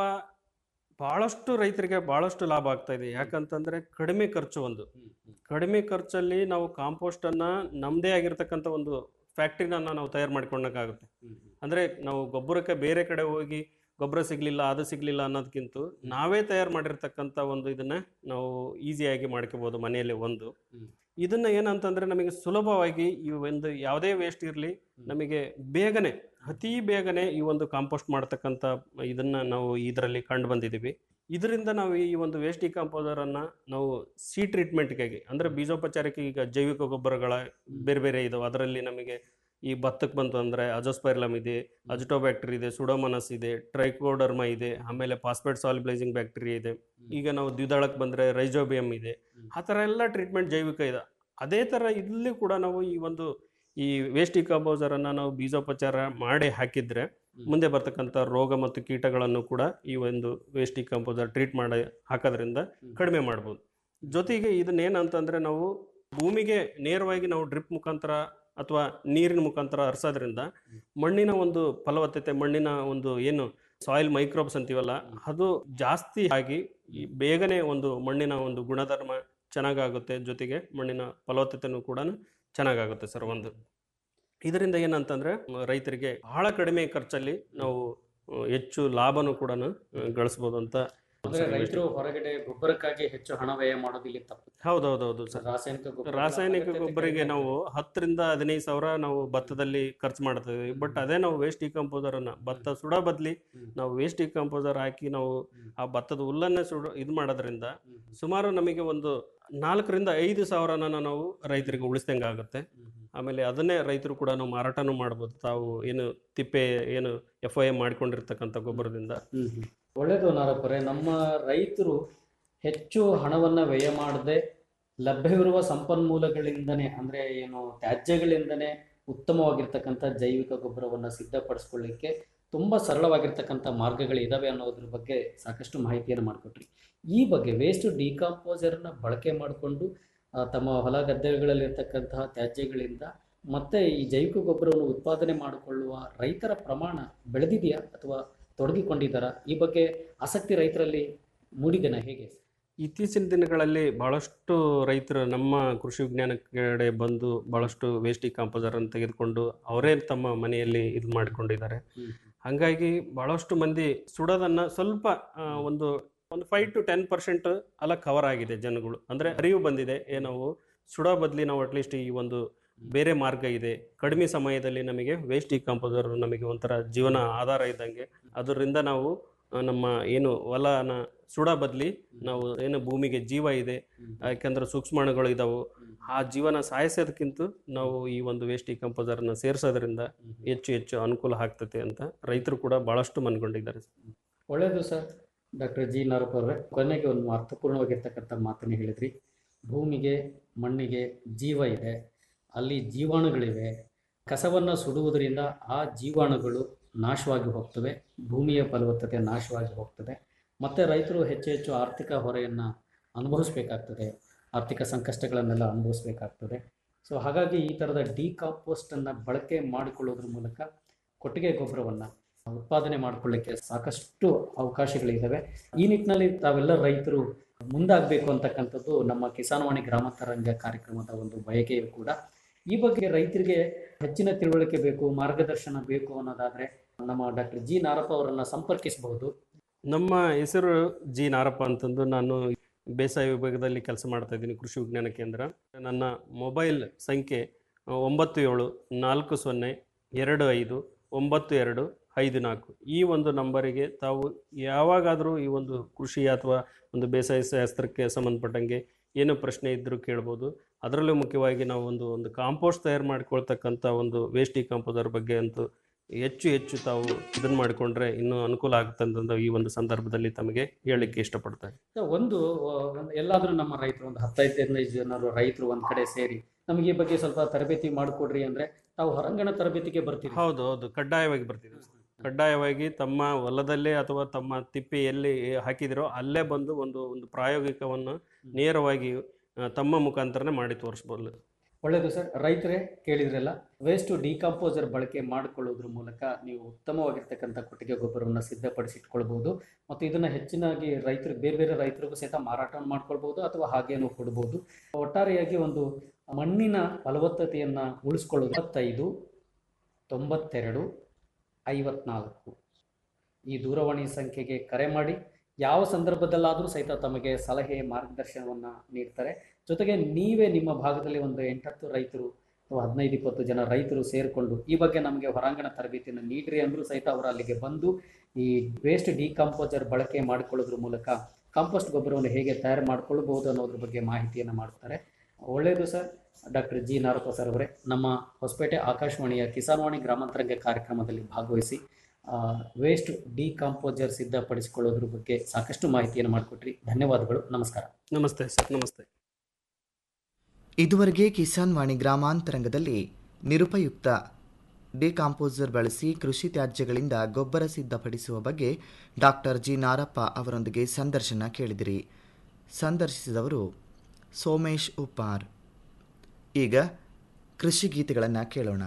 S11: ಬಹಳಷ್ಟು ರೈತರಿಗೆ ಬಹಳಷ್ಟು ಲಾಭ ಆಗ್ತಾ ಇದೆ ಯಾಕಂತಂದ್ರೆ ಕಡಿಮೆ ಖರ್ಚು ಒಂದು ಕಡಿಮೆ ಖರ್ಚಲ್ಲಿ ನಾವು ಕಾಂಪೋಸ್ಟನ್ನು ನಮ್ಮದೇ ಆಗಿರ್ತಕ್ಕಂಥ ಒಂದು ಫ್ಯಾಕ್ಟ್ರಿನ ನಾವು ತಯಾರು ಮಾಡ್ಕೊಂಡಾಗುತ್ತೆ ಅಂದರೆ ನಾವು ಗೊಬ್ಬರಕ್ಕೆ ಬೇರೆ ಕಡೆ ಹೋಗಿ ಗೊಬ್ಬರ ಸಿಗಲಿಲ್ಲ ಅದು ಸಿಗಲಿಲ್ಲ ಅನ್ನೋದಕ್ಕಿಂತ ನಾವೇ ತಯಾರು ಮಾಡಿರ್ತಕ್ಕಂಥ ಒಂದು ಇದನ್ನ ನಾವು ಈಸಿಯಾಗಿ ಮಾಡ್ಕೋಬೋದು ಮನೆಯಲ್ಲಿ ಒಂದು ಇದನ್ನ ಏನಂತಂದ್ರೆ ನಮಗೆ ಸುಲಭವಾಗಿ ಈ ಒಂದು ಯಾವುದೇ ವೇಸ್ಟ್ ಇರಲಿ ನಮಗೆ ಬೇಗನೆ ಅತಿ ಬೇಗನೆ ಈ ಒಂದು ಕಾಂಪೋಸ್ಟ್ ಮಾಡ್ತಕ್ಕಂಥ ಇದನ್ನ ನಾವು ಇದರಲ್ಲಿ ಕಂಡು ಬಂದಿದ್ದೀವಿ ಇದರಿಂದ ನಾವು ಈ ಒಂದು ವೇಸ್ಟ್ ಅನ್ನ ನಾವು ಸಿ ಟ್ರೀಟ್ಮೆಂಟ್ಗಾಗಿ ಅಂದರೆ ಬೀಜೋಪಚಾರಕ್ಕೆ ಈಗ ಜೈವಿಕ ಗೊಬ್ಬರಗಳ ಬೇರೆ ಬೇರೆ ಇದಾವೆ ಅದರಲ್ಲಿ ನಮಗೆ ಈ ಭತ್ತಕ್ಕೆ ಬಂತು ಅಂದರೆ ಅಜೋಸ್ಪೈರ್ಲಮ್ ಇದೆ ಅಜಿಟೋಬ್ಯಾಕ್ಟರಿ ಇದೆ ಸುಡೋಮನಸ್ ಇದೆ ಟ್ರೈಕೋಡರ್ಮಾ ಇದೆ ಆಮೇಲೆ ಫಾಸ್ಫೇಟ್ ಸಾಲಿಬ್ಲೈಸಿಂಗ್ ಬ್ಯಾಕ್ಟೀರಿಯಾ ಇದೆ ಈಗ ನಾವು ದ್ವಿದಳಕ್ಕೆ ಬಂದರೆ ರೈಜೋಬಿಯಮ್ ಇದೆ ಆ ಥರ ಎಲ್ಲ ಟ್ರೀಟ್ಮೆಂಟ್ ಜೈವಿಕ ಇದೆ ಅದೇ ಥರ ಇಲ್ಲಿ ಕೂಡ ನಾವು ಈ ಒಂದು ಈ ವೇಸ್ಟ್ ಅನ್ನು ನಾವು ಬೀಜೋಪಚಾರ ಮಾಡಿ ಹಾಕಿದ್ರೆ ಮುಂದೆ ಬರ್ತಕ್ಕಂಥ ರೋಗ ಮತ್ತು ಕೀಟಗಳನ್ನು ಕೂಡ ಈ ಒಂದು ವೇಸ್ಟ್ ಡಿಕಂಪೋಸರ್ ಟ್ರೀಟ್ ಮಾಡಿ ಹಾಕೋದ್ರಿಂದ ಕಡಿಮೆ ಮಾಡ್ಬೋದು ಜೊತೆಗೆ ಇದನ್ನೇನಂತಂದರೆ ನಾವು ಭೂಮಿಗೆ ನೇರವಾಗಿ ನಾವು ಡ್ರಿಪ್ ಮುಖಾಂತರ ಅಥವಾ ನೀರಿನ ಮುಖಾಂತರ ಹರಿಸೋದ್ರಿಂದ ಮಣ್ಣಿನ ಒಂದು ಫಲವತ್ತತೆ ಮಣ್ಣಿನ ಒಂದು ಏನು ಸಾಯಿಲ್ ಮೈಕ್ರೋಬ್ಸ್ ಅಂತೀವಲ್ಲ ಅದು ಜಾಸ್ತಿ ಆಗಿ ಈ ಬೇಗನೆ ಒಂದು ಮಣ್ಣಿನ ಒಂದು ಗುಣಧರ್ಮ ಚೆನ್ನಾಗಾಗುತ್ತೆ ಜೊತೆಗೆ ಮಣ್ಣಿನ ಫಲವತ್ತತೆನೂ ಕೂಡ ಚೆನ್ನಾಗಾಗುತ್ತೆ ಸರ್ ಒಂದು ಇದರಿಂದ ಏನಂತಂದ್ರೆ ಮ- ರೈತರಿಗೆ ಬಹಳ ಕಡಿಮೆ ಖರ್ಚಲ್ಲಿ ನಾವು ಆ, ಹೆಚ್ಚು ಲಾಭನೂ ಕೂಡ ಗಳಿಸ್ಬೋದು ಅಂತ
S10: ಅಂದ್ರೆ ರೈತರು ಹೊರಗಡೆ ಗೊಬ್ಬರಕ್ಕಾಗಿ ಹೆಚ್ಚು ಹಣ ವ್ಯಯ ಮಾಡೋದು ಇಲ್ಲಿ ತಪ್ಪು
S11: ಹೌದೌದೌದು ಸರ್
S10: ರಾಸಾಯನಿಕ ಗೊಬ್ಬರ
S11: ರಾಸಾಯನಿಕ ಗೊಬ್ಬರಿಗೆ ನಾವು ಹತ್ತರಿಂದ ಹದಿನೈದು ಸಾವಿರ ನಾವು ಭತ್ತದಲ್ಲಿ ಖರ್ಚು ಮಾಡ್ತೀವಿ ಬಟ್ ಅದೇ ನಾವು ವೇಸ್ಟ್ ಡಿಕಂಪೋಸರ್ ಅನ್ನ ಭತ್ತ ಸುಡೋ ಬದ್ಲಿ ನಾವು ವೇಸ್ಟ್ ಡಿಕಂಪೋಸರ್ ಹಾಕಿ ನಾವು ಆ ಭತ್ತದ ಹುಲ್ಲನ್ನೇ ಸುಡ ಇದು ಮಾಡೋದ್ರಿಂದ ಸುಮಾರು ನಮಗೆ ಒಂದು ನಾಲ್ಕರಿಂದ ಐದು ಸಾವಿರನ ನಾವು ರೈತರಿಗೆ ಉಳಿಸ್ದಂಗೆ ಆಗುತ್ತೆ ಆಮೇಲೆ ಅದನ್ನೇ ರೈತರು ಕೂಡ ನಾವು ಮಾರಾಟನೂ ಮಾಡ್ಬೋದು ತಾವು ಏನು ತಿಪ್ಪೆ ಏನು ಎಫ್ ಐ ಎ ಮಾಡ್ಕೊಂಡಿರ್ತಕ್ಕಂಥ ಗೊಬ್ಬರದಿಂದ
S10: ಒಳ್ಳೇದು ನಾರಪ್ಪರೆ ನಮ್ಮ ರೈತರು ಹೆಚ್ಚು ಹಣವನ್ನ ವ್ಯಯ ಮಾಡದೆ ಲಭ್ಯವಿರುವ ಸಂಪನ್ಮೂಲಗಳಿಂದನೇ ಅಂದ್ರೆ ಏನು ತ್ಯಾಜ್ಯಗಳಿಂದನೇ ಉತ್ತಮವಾಗಿರ್ತಕ್ಕಂಥ ಜೈವಿಕ ಗೊಬ್ಬರವನ್ನು ಸಿದ್ಧಪಡಿಸ್ಕೊಳ್ಳಿಕ್ಕೆ ತುಂಬ ಸರಳವಾಗಿರ್ತಕ್ಕಂಥ ಮಾರ್ಗಗಳು ಇದಾವೆ ಅನ್ನೋದ್ರ ಬಗ್ಗೆ ಸಾಕಷ್ಟು ಮಾಹಿತಿಯನ್ನು ಮಾಡಿಕೊಟ್ರಿ ಈ ಬಗ್ಗೆ ವೇಸ್ಟ್ ಡಿಕಾಂಪೋಸರ್ನ ಬಳಕೆ ಮಾಡಿಕೊಂಡು ತಮ್ಮ ಹೊಲ ಗದ್ದೆಗಳಲ್ಲಿರ್ತಕ್ಕಂತಹ ತ್ಯಾಜ್ಯಗಳಿಂದ ಮತ್ತೆ ಈ ಜೈವಿಕ ಗೊಬ್ಬರವನ್ನು ಉತ್ಪಾದನೆ ಮಾಡಿಕೊಳ್ಳುವ ರೈತರ ಪ್ರಮಾಣ ಬೆಳೆದಿದೆಯಾ ಅಥವಾ ತೊಡಗಿಕೊಂಡಿದ್ದಾರಾ ಈ ಬಗ್ಗೆ ಆಸಕ್ತಿ ರೈತರಲ್ಲಿ ಮೂಡಿದೆನಾ ಹೇಗೆ
S11: ಇತ್ತೀಚಿನ ದಿನಗಳಲ್ಲಿ ಬಹಳಷ್ಟು ರೈತರು ನಮ್ಮ ಕೃಷಿ ವಿಜ್ಞಾನ ಕಡೆ ಬಂದು ಬಹಳಷ್ಟು ವೇಸ್ಟ್ ಕಾಂಪೋಸರ್ ಅನ್ನು ತೆಗೆದುಕೊಂಡು ಅವರೇ ತಮ್ಮ ಮನೆಯಲ್ಲಿ ಇದು ಮಾಡಿಕೊಂಡಿದ್ದಾರೆ ಹಾಗಾಗಿ ಬಹಳಷ್ಟು ಮಂದಿ ಸುಡೋದನ್ನ ಸ್ವಲ್ಪ ಆ, ಒಂದು ಒಂದು ಫೈವ್ ಟು ಟೆನ್ ಪರ್ಸೆಂಟ್ ಅಲ್ಲ ಕವರ್ ಆಗಿದೆ ಜನಗಳು ಅಂದರೆ ಅರಿವು ಬಂದಿದೆ ಏ ನಾವು ಸುಡೋ ಬದಲಿ ನಾವು ಅಟ್ಲೀಸ್ಟ್ ಈ ಒಂದು ಬೇರೆ ಮಾರ್ಗ ಇದೆ ಕಡಿಮೆ ಸಮಯದಲ್ಲಿ ನಮಗೆ ವೇಸ್ಟ್ ಕಾಂಪೋಸರ್ ನಮಗೆ ಒಂಥರ ಜೀವನ ಆಧಾರ ಇದ್ದಂಗೆ ಅದರಿಂದ ನಾವು ಆ, ನಮ್ಮ ಏನು ಹೊಲನ ಸುಡೋ ಬದಲಿ ನಾವು ಏನು ಭೂಮಿಗೆ ಜೀವ ಇದೆ ಯಾಕೆಂದ್ರೆ ಸೂಕ್ಷ್ಮಾಣುಗಳು ಇದಾವು ಆ ಜೀವನ ಸಾಯಿಸೋದಕ್ಕಿಂತ ನಾವು ಈ ಒಂದು ವೇಸ್ಟ್ ಕಂಪೋಸರ್ನ ಸೇರಿಸೋದ್ರಿಂದ ಹೆಚ್ಚು ಹೆಚ್ಚು ಅನುಕೂಲ ಆಗ್ತದೆ ಅಂತ ರೈತರು ಕೂಡ ಬಹಳಷ್ಟು ಮನ್ಕೊಂಡಿದ್ದಾರೆ
S10: ಒಳ್ಳೆಯದು ಸರ್ ಡಾಕ್ಟರ್ ಜಿ ನಾರಪ್ಪ ಅವರೇ ಕೊನೆಗೆ ಒಂದು ಅರ್ಥಪೂರ್ಣವಾಗಿರ್ತಕ್ಕಂಥ ಮಾತನ್ನು ಹೇಳಿದ್ರಿ ಭೂಮಿಗೆ ಮಣ್ಣಿಗೆ ಜೀವ ಇದೆ ಅಲ್ಲಿ ಜೀವಾಣುಗಳಿವೆ ಕಸವನ್ನು ಸುಡುವುದರಿಂದ ಆ ಜೀವಾಣುಗಳು ನಾಶವಾಗಿ ಹೋಗ್ತವೆ ಭೂಮಿಯ ಫಲವತ್ತತೆ ನಾಶವಾಗಿ ಹೋಗ್ತದೆ ಮತ್ತು ರೈತರು ಹೆಚ್ಚು ಹೆಚ್ಚು ಆರ್ಥಿಕ ಹೊರೆಯನ್ನು ಅನುಭವಿಸ್ಬೇಕಾಗ್ತದೆ ಆರ್ಥಿಕ ಸಂಕಷ್ಟಗಳನ್ನೆಲ್ಲ ಅನುಭವಿಸ್ಬೇಕಾಗ್ತದೆ ಸೊ ಹಾಗಾಗಿ ಈ ಥರದ ಡಿಕಾಂಪೋಸ್ಟನ್ನು ಬಳಕೆ ಮಾಡಿಕೊಳ್ಳೋದ್ರ ಮೂಲಕ ಕೊಟ್ಟಿಗೆ ಗೊಬ್ಬರವನ್ನು ಉತ್ಪಾದನೆ ಮಾಡಿಕೊಳ್ಳಿಕ್ಕೆ ಸಾಕಷ್ಟು ಅವಕಾಶಗಳಿದ್ದಾವೆ ಈ ನಿಟ್ಟಿನಲ್ಲಿ ತಾವೆಲ್ಲ ರೈತರು ಮುಂದಾಗಬೇಕು ಅಂತಕ್ಕಂಥದ್ದು ನಮ್ಮ ಕಿಸಾನ್ವಾಣಿ ಗ್ರಾಮಾಂತರಂಗ ಕಾರ್ಯಕ್ರಮದ ಒಂದು ಬಯಕೆಯು ಕೂಡ ಈ ಬಗ್ಗೆ ರೈತರಿಗೆ ಹೆಚ್ಚಿನ ತಿಳುವಳಿಕೆ ಬೇಕು ಮಾರ್ಗದರ್ಶನ ಬೇಕು ಅನ್ನೋದಾದ್ರೆ ನಮ್ಮ ಡಾಕ್ಟರ್ ಜಿ ನಾರಪ್ಪ ಅವರನ್ನ ಸಂಪರ್ಕಿಸಬಹುದು
S11: ನಮ್ಮ ಹೆಸರು ಜಿ ನಾರಪ್ಪ ಅಂತಂದು ನಾನು ಬೇಸಾಯ ವಿಭಾಗದಲ್ಲಿ ಕೆಲಸ ಮಾಡ್ತಾ ಇದ್ದೀನಿ ಕೃಷಿ ವಿಜ್ಞಾನ ಕೇಂದ್ರ ನನ್ನ ಮೊಬೈಲ್ ಸಂಖ್ಯೆ ಆ, ಒಂಬತ್ತು ಏಳು ನಾಲ್ಕು ಸೊನ್ನೆ ಎರಡು ಐದು ಒಂಬತ್ತು ಎರಡು ಐದು ನಾಲ್ಕು ಈ ಒಂದು ನಂಬರಿಗೆ ತಾವು ಯಾವಾಗಾದರೂ ಈ ಒಂದು ಕೃಷಿ ಅಥವಾ ಒಂದು ಬೇಸಾಯ ಶಾಸ್ತ್ರಕ್ಕೆ ಸಂಬಂಧಪಟ್ಟಂಗೆ ಏನು ಪ್ರಶ್ನೆ ಇದ್ದರೂ ಕೇಳ್ಬೋದು ಅದರಲ್ಲೂ ಮುಖ್ಯವಾಗಿ ನಾವು ಒಂದು ಒಂದು ಕಾಂಪೋಸ್ಟ್ ತಯಾರು ಮಾಡ್ಕೊಳ್ತಕ್ಕಂಥ ಒಂದು ವೇಸ್ಟ್ ಕಾಂಪೋಸರ್ ಬಗ್ಗೆ ಅಂತೂ ಹೆಚ್ಚು ಹೆಚ್ಚು ತಾವು ಇದನ್ನು ಮಾಡಿಕೊಂಡ್ರೆ ಇನ್ನೂ ಅನುಕೂಲ ಆಗುತ್ತೆ ಅಂತಂದು ಈ ಒಂದು ಸಂದರ್ಭದಲ್ಲಿ ತಮಗೆ ಹೇಳಲಿಕ್ಕೆ ಇಷ್ಟಪಡ್ತಾರೆ
S10: ಒಂದು ಆ, ಒಂದು ಎಲ್ಲಾದ್ರೂ ನಮ್ಮ ರೈತರು ಒಂದು ಹತ್ತೈದು ಹದಿನೈದು ಜನರು ರೈತರು ಒಂದ್ ಕಡೆ ಸೇರಿ ನಮಗೆ ಈ ಬಗ್ಗೆ ಸ್ವಲ್ಪ ತರಬೇತಿ ಮಾಡಿಕೊಡ್ರಿ ಅಂದ್ರೆ ತಾವು ಹೊರಾಂಗಣ ತರಬೇತಿಗೆ ಬರ್ತೀವಿ
S11: ಹೌದು ಹೌದು ಕಡ್ಡಾಯವಾಗಿ ಬರ್ತಿದೆ ಕಡ್ಡಾಯವಾಗಿ ತಮ್ಮ ಹೊಲದಲ್ಲೇ ಅಥವಾ ತಮ್ಮ ತಿಪ್ಪೆ ಎಲ್ಲಿ ಹಾಕಿದಿರೋ ಅಲ್ಲೇ ಬಂದು ಒಂದು ಒಂದು ಪ್ರಾಯೋಗಿಕವನ್ನು ನೇರವಾಗಿ ಆ, ತಮ್ಮ ಮುಖಾಂತರನೇ ಮಾಡಿ ತೋರಿಸ್ಬೋದು
S10: ಒಳ್ಳೆಯದು ಸರ್ ರೈತರೇ ಕೇಳಿದ್ರಲ್ಲ ವೇಸ್ಟ್ ಡಿಕಾಂಪೋಸರ್ ಬಳಕೆ ಮಾಡಿಕೊಳ್ಳೋದ್ರ ಮೂಲಕ ನೀವು ಉತ್ತಮವಾಗಿರ್ತಕ್ಕಂಥ ಕೊಟ್ಟಿಗೆ ಗೊಬ್ಬರವನ್ನು ಸಿದ್ಧಪಡಿಸಿಟ್ಕೊಳ್ಬೋದು ಮತ್ತು ಇದನ್ನು ಹೆಚ್ಚಿನಾಗಿ ರೈತರು ಬೇರೆ ಬೇರೆ ರೈತರಿಗೂ ಸಹಿತ ಮಾರಾಟ ಮಾಡ್ಕೊಳ್ಬೋದು ಅಥವಾ ಹಾಗೇನೂ ಕೊಡ್ಬೋದು ಒಟ್ಟಾರೆಯಾಗಿ ಒಂದು ಮಣ್ಣಿನ ಫಲವತ್ತತೆಯನ್ನು ಉಳಿಸ್ಕೊಳ್ಳೋದು ಇಪ್ಪತ್ತೈದು ತೊಂಬತ್ತೆರಡು ಐವತ್ನಾಲ್ಕು ಈ ದೂರವಾಣಿ ಸಂಖ್ಯೆಗೆ ಕರೆ ಮಾಡಿ ಯಾವ ಸಂದರ್ಭದಲ್ಲಾದರೂ ಸಹಿತ ತಮಗೆ ಸಲಹೆ ಮಾರ್ಗದರ್ಶನವನ್ನು ನೀಡ್ತಾರೆ ಜೊತೆಗೆ ನೀವೇ ನಿಮ್ಮ ಭಾಗದಲ್ಲಿ ಒಂದು ಎಂಟತ್ತು ರೈತರು ಅಥವಾ ಹದಿನೈದು ಇಪ್ಪತ್ತು ಜನ ರೈತರು ಸೇರಿಕೊಂಡು ಈ ಬಗ್ಗೆ ನಮಗೆ ಹೊರಾಂಗಣ ತರಬೇತಿಯನ್ನು ನೀಡ್ರಿ ಅಂದರೂ ಸಹಿತ ಅವರು ಅಲ್ಲಿಗೆ ಬಂದು ಈ ವೇಸ್ಟ್ ಡಿಕಾಂಪೋಸರ್ ಬಳಕೆ ಮಾಡಿಕೊಳ್ಳೋದ್ರ ಮೂಲಕ ಕಾಂಪೋಸ್ಟ್ ಗೊಬ್ಬರವನ್ನು ಹೇಗೆ ತಯಾರು ಮಾಡಿಕೊಳ್ಬಹುದು ಅನ್ನೋದ್ರ ಬಗ್ಗೆ ಮಾಹಿತಿಯನ್ನು ಮಾಡ್ತಾರೆ ಒಳ್ಳೆಯದು sir doctor G Narappa sir ಅವರೇ ನಮ್ಮ ಹೊಸಪೇಟೆ ಆಕಾಶವಾಣಿಯ ಕಿಸಾನ್ವಾಣಿ ಗ್ರಾಮಾಂತರಂಗ ಕಾರ್ಯಕ್ರಮದಲ್ಲಿ ಭಾಗವಹಿಸಿ ವೇಸ್ಟ್ ಡಿಕಾಂಪೋಸರ್ ಸಿದ್ಧಪಡಿಸಿಕೊಳ್ಳೋದ್ರ ಬಗ್ಗೆ ಸಾಕಷ್ಟು ಮಾಹಿತಿಯನ್ನು ಮಾಡಿಕೊಟ್ರಿ ಧನ್ಯವಾದಗಳು ನಮಸ್ಕಾರ
S11: ನಮಸ್ತೆ ಸರ್ ನಮಸ್ತೆ
S9: ಇದುವರೆಗೆ ಕಿಸಾನ್ ವಾಣಿ ಗ್ರಾಮಾಂತರಂಗದಲ್ಲಿ ನಿರುಪಯುಕ್ತ ಡಿಕಾಂಪೋಸರ್ ಬಳಸಿ ಕೃಷಿ ತ್ಯಾಜ್ಯಗಳಿಂದ ಗೊಬ್ಬರ ಸಿದ್ಧಪಡಿಸುವ ಬಗ್ಗೆ ಡಾಕ್ಟರ್ ಜಿ ನಾರಪ್ಪ ಅವರೊಂದಿಗೆ ಸಂದರ್ಶನ ಕೇಳಿದಿರಿ ಸಂದರ್ಶಿಸಿದವರು ಸೋಮೇಶ್ ಉಪ್ಪಾರ್ ಈಗ ಕೃಷಿ ಗೀತೆಗಳನ್ನು ಕೇಳೋಣ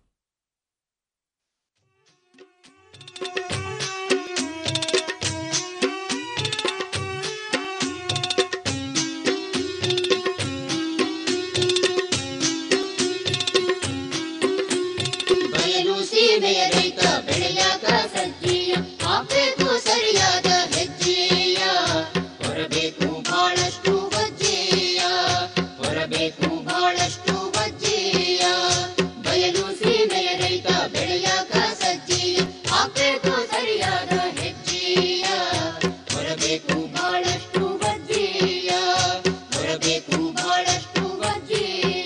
S12: ಬಯಲು ಸೀಮೆಯ ರೈತ ಬೆಳೆಯಾಕ ಸಜ್ಜೀಯ ಹಾಕ್ಬೇಕು ಸರಿಯಾದ ಹೆಜ್ಜೆಯ ಹೊರಬೇಕು ಬಹಳಷ್ಟು ವಜ್ಜೆಯ ಹೊರಬೇಕು ಬಹಳಷ್ಟು ವಜ್ಜೆಯ ಬಯಲು ಸೀಮೆಯ ರೈತ ಬೆಳೆಯಾಕ ಸಜ್ಜೀಯ ಹಾಕ್ಬೇಕು ಸರಿಯಾದ ಹೆಜ್ಜೆಯ ಹೊರಬೇಕು ಬಹಳಷ್ಟು ವಜ್ಜೆಯ ಹೊರಬೇಕು ಬಹಳಷ್ಟು ವಜ್ಜೆಯ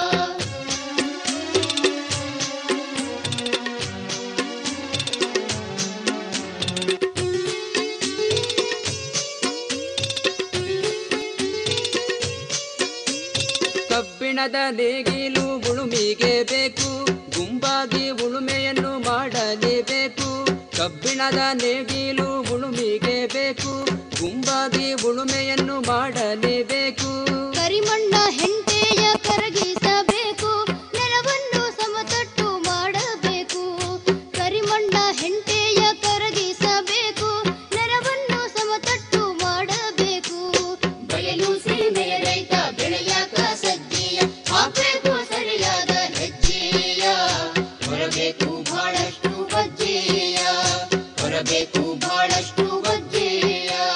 S13: ಕಬ್ಬಿಣದ ನೇಗಿಲು ಉಳುಮಿಗೆ ಬೇಕು ಗುಂಪಾಗಿ ಉಳುಮೆಯನ್ನು ಮಾಡಲೇಬೇಕು ಕಬ್ಬಿಣದ ನೇಗಿಲು ಉಳುಮಿಗೆ ಬೇಕು ಗುಂಪಾಗಿ ಉಳುಮೆಯನ್ನು ಮಾಡಲೇಬೇಕು
S12: ಕರಿಮಣ್ಣ ಹೆಂಟೆಯ ಕರಗಿಸಬೇಕು ನೆಲವನ್ನು ಸಮತಟ್ಟು ಮಾಡಬೇಕು ಕರಿಮಣ್ಣ ಹೆಂಟೆಯ ಕರಗಿಸಬೇಕು ನೆಲವನ್ನು ಸಮತಟ್ಟು ಮಾಡಬೇಕು ಬಯಲು ಸೀಮೆಯ ರೈತ ಬೆಳೆಯಾಕ ಸಜ್ಜೆಯ ಹಾಕಬೇಕು ಸರಿಯಾದ ಹೆಜ್ಜೆಯ ಹೊರಬೇಕು ಬಹಳಷ್ಟು ವಜ್ಜೆಯ ಹೊರಬೇಕು ಬಹಳಷ್ಟು ವಜ್ಜೆಯ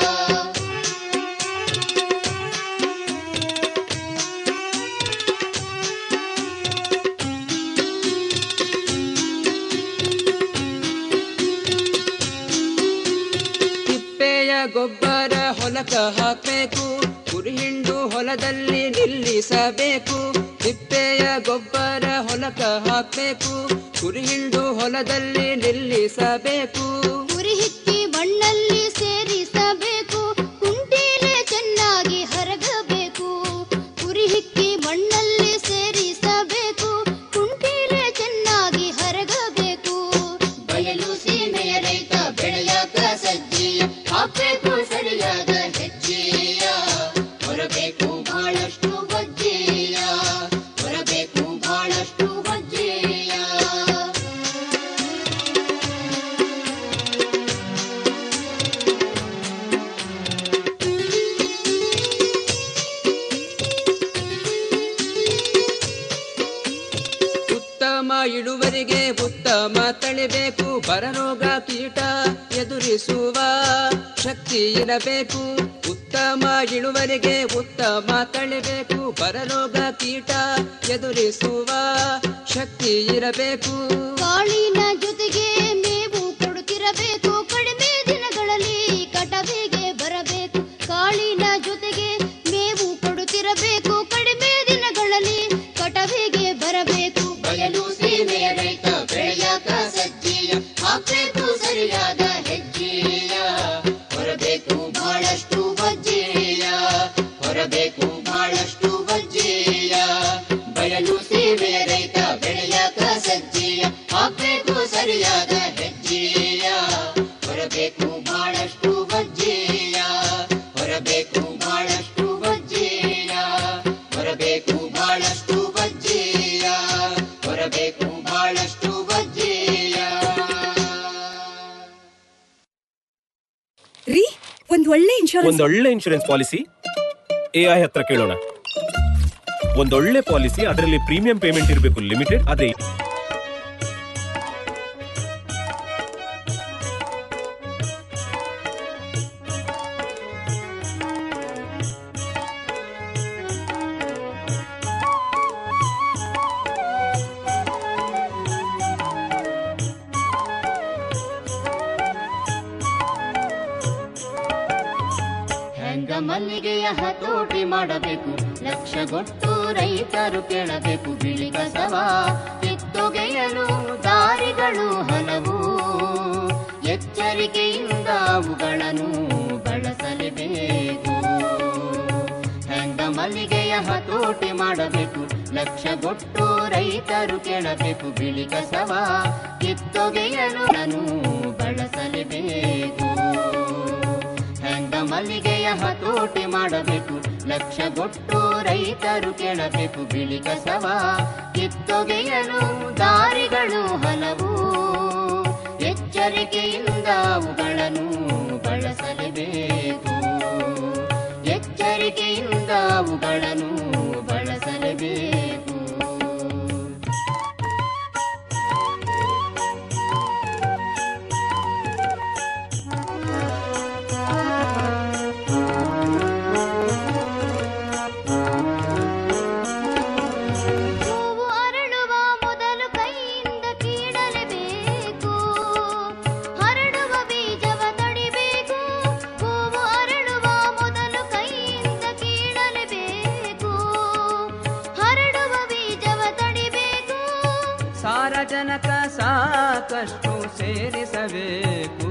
S13: ತಿಪ್ಪೆಯ ಗೊಬ್ಬರ ಹೊಲಕ ಹಾಕಬೇಕು ಕುರಿಹಿಂಡು ಹೊಲದಲ್ಲಿ ನಿಲ್ಲಿಸಬೇಕು ತಿಪ್ಪೆಯ ಗೊಬ್ಬರ ಹೊಲಕ ಹಾಕಬೇಕು ಕುರಿಹಿಂಡು ಹೊಲದಲ್ಲಿ ನಿಲ್ಲಿಸಬೇಕು
S12: ಉರಿ ಹಿಕ್ಕಿ ಮಣ್ಣಲ್ಲಿ ಸೇರಿಸಬೇಕು ಕುಂಟೀಲೆ ಚೆನ್ನಾಗಿ ಹರಗಬೇಕು ಉರಿ ಹಿಕ್ಕಿ ಮಣ್ಣಲ್ಲಿ ಸೇರಿಸಬೇಕು ಕುಂಟೀಲೆ ಚೆನ್ನಾಗಿ ಹರಗಬೇಕು ಬಯಲು ಸೀಮೆಯ ರೈತ ಬೆಳೆಯಾಕ ಸಜ್ಜೆಯ ಹಾಕಬೇಕು ಸರಿಯಾದ ಹೆಜ್ಜೆಯ ಹೊರಬೇಕು ಬಹಳಷ್ಟು ವಜ್ಜೆಯ ಹೊರಬೇಕು ಬಹಳಷ್ಟು ವಜ್ಜೆಯ
S13: ಉತ್ತಮ ಇಳುವರಿಗೆ ಉತ್ತಮ ತಳಿಬೇಕು ಬರರೋಗ ಕೀಟ ಎದುರಿಸುವ ಶಕ್ತಿ ಇರಬೇಕು ಉತ್ತಮ ಇಳುವರಿಗೆ ಉತ್ತಮ ತಳಿಬೇಕು ಬರರೋಗ ಕೀಟ ಎದುರಿಸುವ ಶಕ್ತಿ ಇರಬೇಕು
S12: ಕಾಳಿನ ಜೊತೆಗೆ ಮೇವು ಕೊಡುತ್ತಿರಬೇಕು ಕಡಿಮೆ ದಿನಗಳಲ್ಲಿ ಕಟವಿಗೆ ಬರಬೇಕು ಕಾಳಿನ ಜೊತೆಗೆ ಮೇವು ಕೊಡುತ್ತಿರಬೇಕು ಕಡಿಮೆ ದಿನಗಳಲ್ಲಿ ಕಟವಿಗೆ ಬರಬೇಕು ಬಯಲು ಸೀಮೆಯ ರೈತ ಬೆಳೆಯಾಕ ಸಜ್ಜೆಯ ಹಾಕಬೇಕು ಸರಿಯಾದ ಹೆಜ್ಜೆಯ ಹೊರಬೇಕು ಬಹಳಷ್ಟು ವಜ್ಜೆಯ ಹೊರಬೇಕು ಬಹಳಷ್ಟು ವಜ್ಜೆಯ ಬಯಲು ಸೀಮೆಯ ರೈತ ಬೆಳೆಯಾಕ ಸಜ್ಜೆಯ ಹಾಕಬೇಕು ಸರಿಯಾದ ಹೆಜ್ಜೆಯ ಹೊರಬೇಕು ಬಹಳಷ್ಟು ವಜ್ಜೆಯ ಹೊರಬೇಕು ಬಹಳಷ್ಟು ವಜ್ಜೆಯ ಹೊರಬೇಕು ಬಹಳಷ್ಟು ವಜ್ಜೆಯ ಹೊರಬೇಕು ಬಹಳಷ್ಟು ವಜ್ಜೆಯ
S14: ರೀ ಒಂದ್ ಒಳ್ಳೆ ಇನ್ಶೂರೆನ್ಸ್
S15: ಒಂದೊಳ್ಳೆ ಇನ್ಶೂರೆನ್ಸ್ ಪಾಲಿಸಿ ಎ ಐ ಹತ್ರ ಕೇಳೋಣ ಒಂದೊಳ್ಳೆ ಪಾಲಿಸಿ ಅದರಲ್ಲಿ ಪ್ರೀಮಿಯಂ ಪೇಮೆಂಟ್ ಇರಬೇಕು ಲಿಮಿಟೆಡ್ ಅದೇ
S12: ಹೆಂಗ ಮಲ್ಲಿಗೆಯ ಹತೋಟಿ ಮಾಡಬೇಕು ಲಕ್ಷಗೊಟ್ಟು ರೈತರು ಕೇಳಬೇಕು ಬಿಳಿ ಕಸವ ಕಿತ್ತೊಗೆಯಲು ದಾರಿಗಳು ಹಲವು ಎಚ್ಚರಿಕೆಯಿಂದ ಅವುಗಳನ್ನು ಬಳಸಲೇಬೇಕು ಹೆಂಗ ಮಲ್ಲಿಗೆಯ ಹತೋಟಿ ಮಾಡಬೇಕು ಲಕ್ಷಗೊಟ್ಟು ರೈತರು ಕೇಳಬೇಕು ಬಿಳಿ ಕಸವ ಕಿತ್ತೊಗೆಯಲು ನಾನು ಬಳಸಲೇಬೇಕು ಹೆಂಗ ಮಲ್ಲಿಗೆಯ ಹತೋಟಿ ಮಾಡಬೇಕು ಲಕ್ಷಗೊಟ್ಟು ರೈತರು ಕೇಳಬೇಕು ಬಿಳಿ ಕಸವ ಕಿತ್ತೊಗೆಯಲು ದಾರಿಗಳು ಹಲವು ಎಚ್ಚರಿಕೆಯಿಂದ ಅವುಗಳನ್ನು ಬಳಸಲೇಬೇಕು ಎಚ್ಚರಿಕೆಯಿಂದ ಅವುಗಳನ್ನು ಬಳಸಲೇಬೇಕು ಹೂವು ಅರಳುವ ಮೊದಲು ಕೈಯಿಂದ ಕೀಳಲೇಬೇಕು ಹರಡುವ ಬೀಜವ ತಡಿಬೇಕು ಹೂವು ಅರಳುವ ಮೊದಲು ಕೈಯಿಂದ ಕೀಳಲೇಬೇಕು ಹರಡುವ ಬೀಜವ ತಡಿಬೇಕು
S13: ಸಾರಜನಕ ಸಾಕಷ್ಟು ಸೇರಿಸಬೇಕು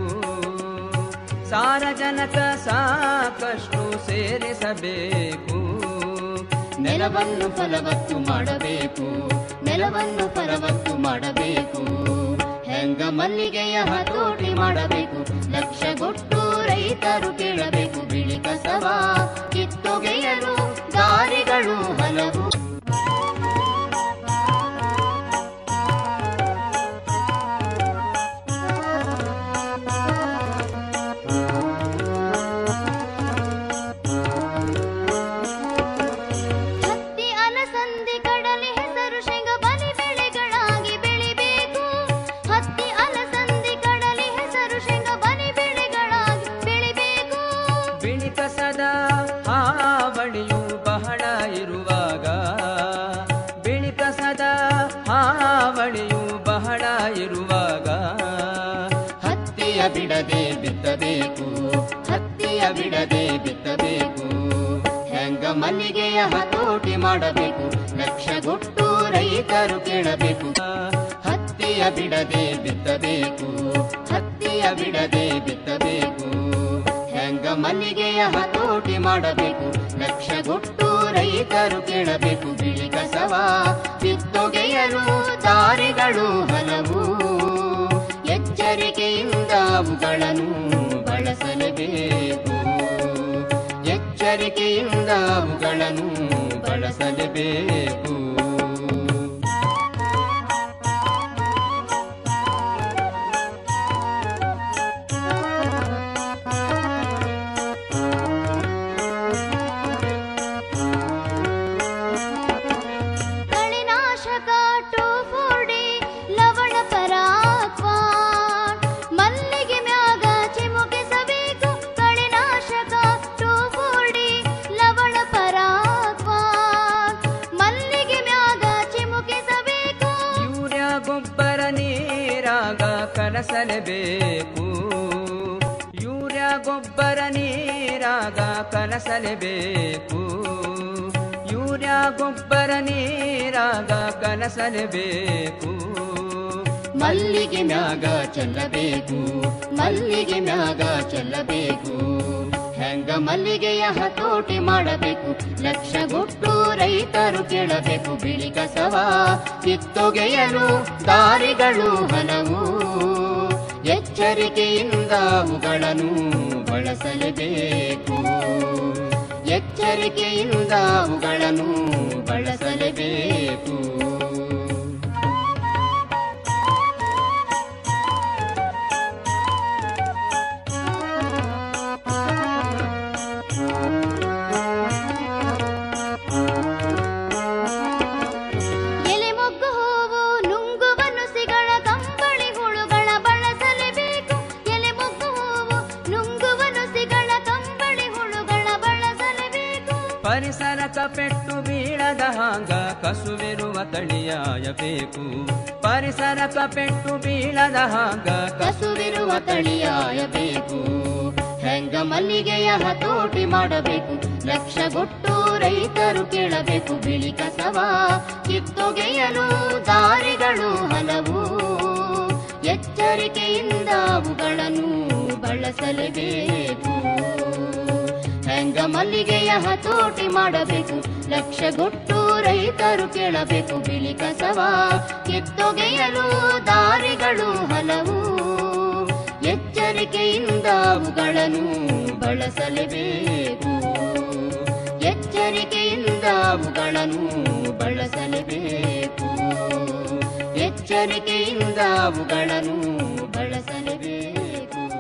S13: ಸಾರಜನಕ ಸಾಕಷ್ಟು ಸೇರಿಸಬೇಕು
S12: ನೆಲವನ್ನು ಫಲವತ್ತು ಮಾಡಬೇಕು ನೆಲವನ್ನು ಫಲವತ್ತು ಮಾಡಬೇಕು ಹೆಂಗ ಮಲ್ಲಿಗೆಯ ಹತೋಟಿ ಮಾಡಬೇಕು ಲಕ್ಷಗೊಟ್ಟು ರೈತರು ಕೇಳಬೇಕು ಬಿಳಿ ಕಸವ ಕಿತ್ತೊಗೆಯಲು ದಾರಿಗಳು ಹಲವು ಹತ್ತಿ ಅಲಸಂದಿ ಕಡಲೆ ಹೆಸರು ಶೇಂಗ ಬಲಿ ಬೆಳೆಗಳಾಗಿ ಬೆಳಿಬೇಕು ಹತ್ತಿ ಅಲಸಂದಿ ಕಡಲೆ ಹೆಸರು ಶೇಂಗ ಬಲಿ ಬೆಳೆಗಳಾಗಿ ಬೆಳಿಬೇಕು
S13: ಬಿಳಿ ಕಸದ ಹಾವಳಿಯು ಬಹಳ ಇರುವಾಗ ಬಿಳಿ ಕಸದ ಹಾವಳಿಯು ಬಹಳ ಇರುವಾಗ
S12: ಹತ್ತಿಯ ಬಿಡದೆ ಬಿತ್ತಬೇಕು ಹತ್ತಿಯ ಬಿಡದೆ ಬಿತ್ತಬೇಕು ಹೆಂಗ ಮಲ್ಲಿಗೆಯ ಹತೋಟಿ ಮಾಡಬೇಕು ಲಕ್ಷಗೊಟ್ಟು ರೈತರು ಕೇಳಬೇಕು ಹತ್ತಿಯ ಬಿಡದೆ ಬಿತ್ತಬೇಕು ಹತ್ತಿಯ ಬಿಡದೆ ಬಿತ್ತಬೇಕು ಹೆಂಗ ಮಲ್ಲಿಗೆಯ ಹತೋಟಿ ಮಾಡಬೇಕು ಲಕ್ಷಗೊಟ್ಟು ರೈತರು ಕೇಳಬೇಕು ಬಿಳಿ ಕಸವ ಕಿತ್ತೊಗೆಯಲು ದಾರಿಗಳು ಹಲವು ಎಚ್ಚರಿಕೆಯಿಂದ ಅವುಗಳನ್ನು ಬಳಸಲೇಬೇಕು ಎಚ್ಚರಿಕೆಯಿಂದ ಅವುಗಳನ್ನು ಬಳಸಲೇಬೇಕು ಕಳೆನಾಶಕ ಟೋಫೋಡಿ ಲವಣ ಪರಾಕ್ವಾ ಮಲ್ಲಿಗೆ ಮ್ಯಾಗ ಚಿಮುಕಿಸಬೇಕು ಕಳೆನಾಶಕ ಟೋಫೋಡಿ ಲವಣ ಪರಾಕ್ವಾ ಮಲ್ಲಿಗೆ ಮ್ಯಾಗ ಚಿಮುಕಿಸಬೇಕು
S13: ಯೂರಿಯಾ ಗೊಬ್ಬರ ನೀರಾಗ ಕಲಸಲೇಬೇಕು ಯೂರಿಯಾ ಗೊಬ್ಬರ ನೀರಾಗ ಕಲಸಲೇಬೇಕು ಯೂರಿಯಾ ಗೊಬ್ಬರ ನೀರಾಗ ಕಲಸಲೇಬೇಕು
S12: ಮಲ್ಲಿಗೆ ಮ್ಯಾಗ ಚೆಲ್ಲಬೇಕು ಮಲ್ಲಿಗೆ ಮ್ಯಾಗ ಚೆಲ್ಲಬೇಕು ಹೆಂಗ ಮಲ್ಲಿಗೆಯ ಹತೋಟಿ ಮಾಡಬೇಕು ಲಕ್ಷಗೊಟ್ಟು ರೈತರು ಕೇಳಬೇಕು ಬಿಳಿ ಕಸವ ಕಿತ್ತೊಗೆಯಲು ದಾರಿಗಳು ಹಲವು ಎಚ್ಚರಿಕೆಯಿಂದ ಅವುಗಳನ್ನು ಬಳಸಲೇಬೇಕು ಎಚ್ಚರಿಕೆಯಿಂದ ಅವುಗಳನ್ನು ಬಳಸಲೇಬೇಕು ಎಲೆ ಮೊಗ್ಗು ಹೂವು ನುಂಗುವ ನುಸಿಗಳ ಕಂಬಳಿ ಹುಳುಗಳ ಬಳಸಲೇಬೇಕು ಎಲೆ ಮೊಗ್ಗು ಹೂವು ನುಂಗುವ ನುಸಿಗಳ ಕಂಬಳಿ ಹುಳುಗಳ ಬಳಸಲೇಬೇಕು
S13: ಪರಿಸರಕ ಪೆಟ್ಟು ಬೀಳದ ಹಾಂಗ ಕಸುವಿರುವ ತಳಿಯಾಯಬೇಕು ಪರಿಸರಕ ಪೆಟ್ಟು ಬೀಳದ ಹಾಂಗ
S12: ಕಸುವಿರುವ ತಳಿಯಾಯಬೇಕು ಹೆಂಗ ಮಲ್ಲಿಗೆಯ ಹತೋಟಿ ಮಾಡಬೇಕು ಲಕ್ಷಗೊಟ್ಟು ರೈತರು ಕೇಳಬೇಕು ಬಿಳಿ ಕಸವ ಕಿತ್ತೊಗೆಯಲು ದಾರಿಗಳು ಹಲವು ಎಚ್ಚರಿಕೆಯಿಂದ ಅವುಗಳನ್ನು ಬಳಸಲೇಬೇಕು ಹೆಂಗ ಮಲ್ಲಿಗೆಯ ಹತೋಟಿ ಮಾಡಬೇಕು ಲಕ್ಷಗೊಟ್ಟು ರೈತರು ಕೇಳಬೇಕು ಬಿಳಿ ಕಸವ ಕಿತ್ತೊಗೆಯಲು ದಾರಿಗಳು ಹಲವು ಎಚ್ಚರಿಕೆಯಿಂದ ಅವುಗಳನ್ನು ಬಳಸಲೇಬೇಕು ಎಚ್ಚರಿಕೆಯಿಂದ ಅವುಗಳನ್ನು ಬಳಸಲೇಬೇಕು ಎಚ್ಚರಿಕೆಯಿಂದ ಅವುಗಳನ್ನು ಬಳಸಲೇಬೇಕು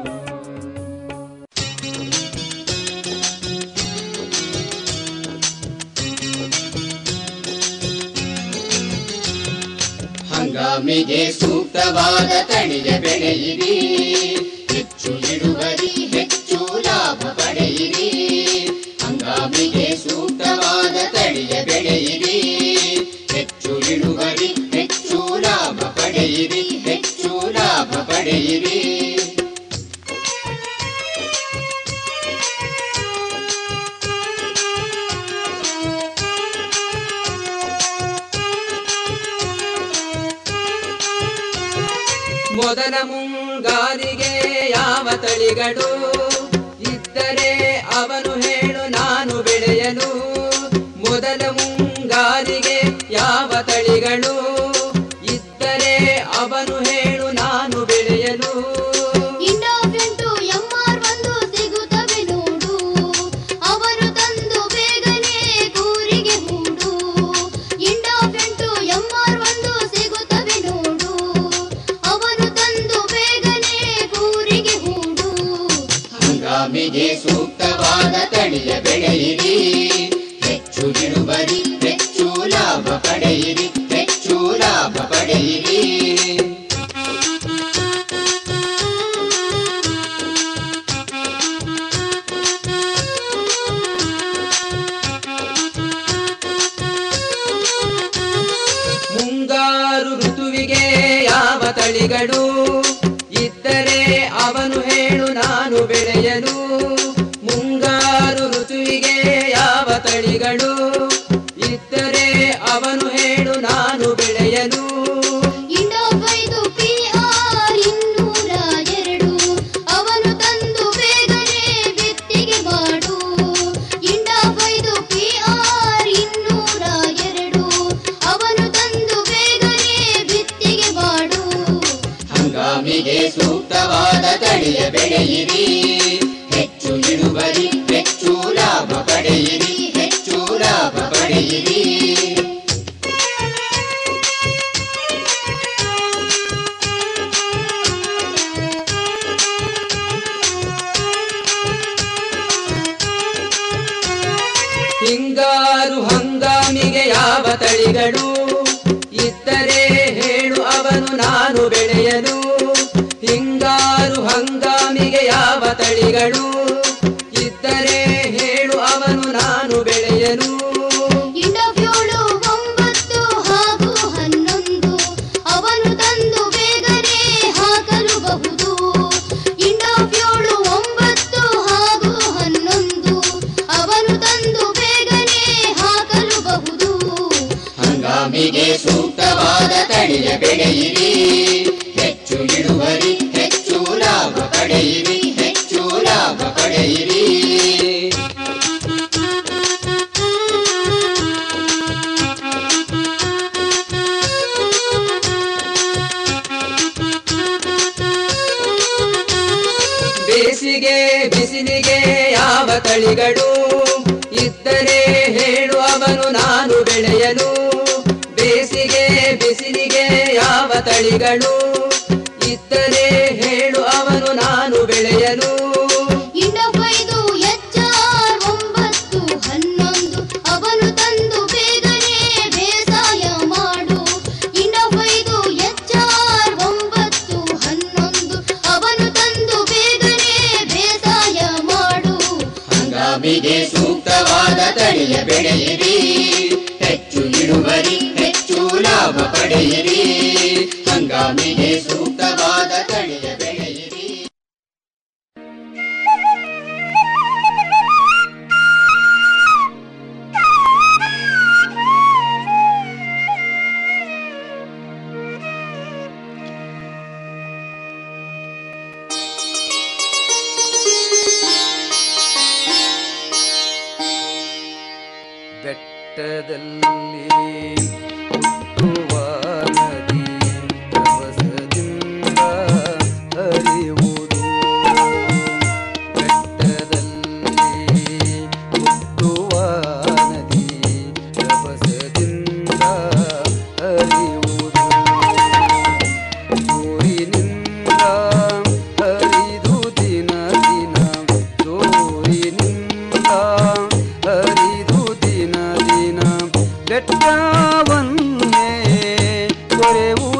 S16: ಹಂಗಾಮಿಗೆ ಸೂಕ್ತವಾದ ತಳಿಯ ಬೆಳೆಯಿರಿ ಹೆಚ್ಚು ಇಳುವರಿ ಹೆಚ್ಚು ಲಾಭ ಪಡೆಯಿರಿ ಹಂಗಾಮಿಗೆ ಸೂಕ್ತವಾದ ತಳಿಯ ಬೆಳೆಯಿರಿ ಹೆಚ್ಚು ಇಳುವರಿ ಹೆಚ್ಚು ಲಾಭ ಪಡೆಯಿರಿ ಹೆಚ್ಚು ಲಾಭ ಪಡೆಯಿರಿ
S13: ಮೊದಲ ಮುಂಗಾರಿಗೆ ಯಾವ ತಳಿಗಳು ಇದ್ದರೆ ಅವನು ಹೇಳು ನಾನು ಬೆಳೆಯಲು ಮೊದಲ ಮುಂಗಾರಿಗೆ ಯಾವ ತಳಿಗಳು ಇದ್ದರೆ ಅವನು ಹೇಳು ನಾನು ಬೆಳೆಯಲು
S12: ಇಂಡೋಫೆಂಟು ಎಂಆರ್ ಒಂದು ಸಿಗುತ್ತವೆ ನೋಡು ಅವರು ತಂದು ಬೇಗನೆ ಕೂರಿಗೆ ಹೂಡು ಇಂಡೋಫೆಂಟು ಎಂಆರ್ ಒಂದು ಸಿಗುತ್ತವೆ ನೋಡು ಅವರು ತಂದು ಬೇಗನೆ ಕೂರಿಗೆ ಹೂಡು
S16: ಹಂಗಾಮಿಗೆ ಸೂಕ್ತವಾದ ತಳಿಯ ಬೆಳೆಯಿರಿ ಹೆಚ್ಚು ಇಳುವರಿ ಹೆಚ್ಚು ಲಾಭ ಪಡೆಯಿರಿ ಹೆಚ್ಚು ಲಾಭ ಪಡೆಯಿರಿ
S13: ಮುಂಗಾರು ಋತುವಿಗೆ ಯಾವ ತಳಿಗಳು ಇದ್ದರೆ ಅವನು ಹೇಳು ನಾನು ಬೆಳೆಯಲು ಮುಂಗಾರು ಋತುವಿಗೆ ಯಾವ ತಳಿಗಳು ಇದ್ದರೆ ಅವನು ಹೇಳು ನಾನು ಬೆಳೆಯಲು
S12: ಇಂಡೋಫೈದು ಪಿಆರ್ ಇನ್ನೂರ ಎರಡು ಅವನು ತಂದು ಬೇಗನೆ ಬಿತ್ತಿಗೆ ಮಾಡು ಇಂಡೋಫೈದು ಪಿಆರ್ ಇನ್ನೂರ ಎರಡು ಅವನು ತಂದು ಬೇಗನೆ ಬಿತ್ತಿಗೆ ಮಾಡು
S16: ಹಂಗಾಮಿಗೆ ಸೂಕ್ತವಾದ ತಳಿಯ ಬೆಳೆಯಿರಿ ಹೆಚ್ಚು ಇಳುವರಿ ಹೆಚ್ಚು ಲಾಭ ಪಡೆಯಿರಿ ಹೆಚ್ಚು ಲಾಭ ಪಡೆಯಿರಿ
S13: ಹಿಂಗಾರು ಹಂಗಾಮಿಗೆ ಯಾವ ತಳಿಗಳು ಇದ್ದರೆ ಹೇಳು ಅವನು ನಾನು ಬೆಳೆಯಲು ಹಿಂಗಾರು ಹಂಗಾಮಿಗೆ ಯಾವ ತಳಿಗಳು ಇದ್ದರೆ ಹೇಳು ಅವನು ನಾನು ಬೆಳೆಯಲು
S12: ಇಂಡೋಫ್ಯೂಳು ಒಂಬತ್ತು ಹಾಗೂ ಹನ್ನೊಂದು ಅವನು ತಂದು ಬೇಗನೆ ಹಾಕಲುಬಹುದು ಇಂಡೋಫ್ಯೂಳು ಒಂಬತ್ತು ಹಾಗೂ ಹನ್ನೊಂದು ಅವನು ತಂದು ಬೇಗನೆ ಹಾಕಲುಬಹುದು
S16: ಹಂಗಾಮಿಗೆ ಸೂಕ್ತವಾದ ತಳಿಯ ಬೆಳೆಯಿರಿ ಹೆಚ್ಚು ಇಳುವರಿ ಹೆಚ್ಚು ಲಾಭ ಪಡೆಯಿರಿ ಹೆಚ್ಚು ಲಾಭ ಪಡೆಯಿರಿ
S13: ಬೇಸಿಗೆ ಬಿಸಿಲಿಗೆ ಯಾವ ತಳಿಗಳು ಇದ್ದರೆ ಹೇಳು ಅವನು ನಾನು ಬೆಳೆಯಲು ಬೇಸಿಗೆ ಬಿಸಿಲಿಗೆ ಯಾವ ತಳಿಗಳು ಇದ್ದರೆ ಹೇಳು ಅವನು ನಾನು ಬೆಳೆಯಲು
S12: ಇಂಡೋಫೈದು ಎಚ್ಆರ್ ಒಂಬತ್ತು ಹನ್ನೊಂದು ಅವನು ತಂದು ಬೇಗನೆ ಬೇಸಾಯ ಮಾಡು ಇಂಡೋಫೈದು ಎಚ್ಆರ್ ಒಂಬತ್ತು ಹನ್ನೊಂದು ಅವನು ತಂದು ಬೇಗನೆ ಬೇಸಾಯ ಮಾಡು
S16: ಹಂಗಾಮಿಗೆ ಸೂಕ್ತವಾದ ತಳಿಯ ಬೆಳೆಯಿರಿ ಹೆಚ್ಚು ಇಳುವರಿ ಹೆಚ್ಚು ಲಾಭ ಪಡೆಯಿರಿ ಹಂಗಾಮಿಗೆ ಸೂಕ್ತವಾದ ತಳಿಯ ಬೆಳೆಯಿರಿ
S17: ಹುಟ್ಟುವ ನದಿ ರಭಸದಿಂದ ಹರಿಯುವುದು ಬೆಟ್ಟದಲ್ಲಿ ಹುಟ್ಟುವ ನದಿ ರಭಸದಿಂದ ಹರಿಯುವುದು ಜೋರಿನಿಂದ ಹರಿದು ದಿನ ದಿನ ಜೋರಿನಿಂದ ಹರಿದು ದಿನ ದಿನ ಬೆಟ್ಟವನ್ನೇ ಕೊರೆವು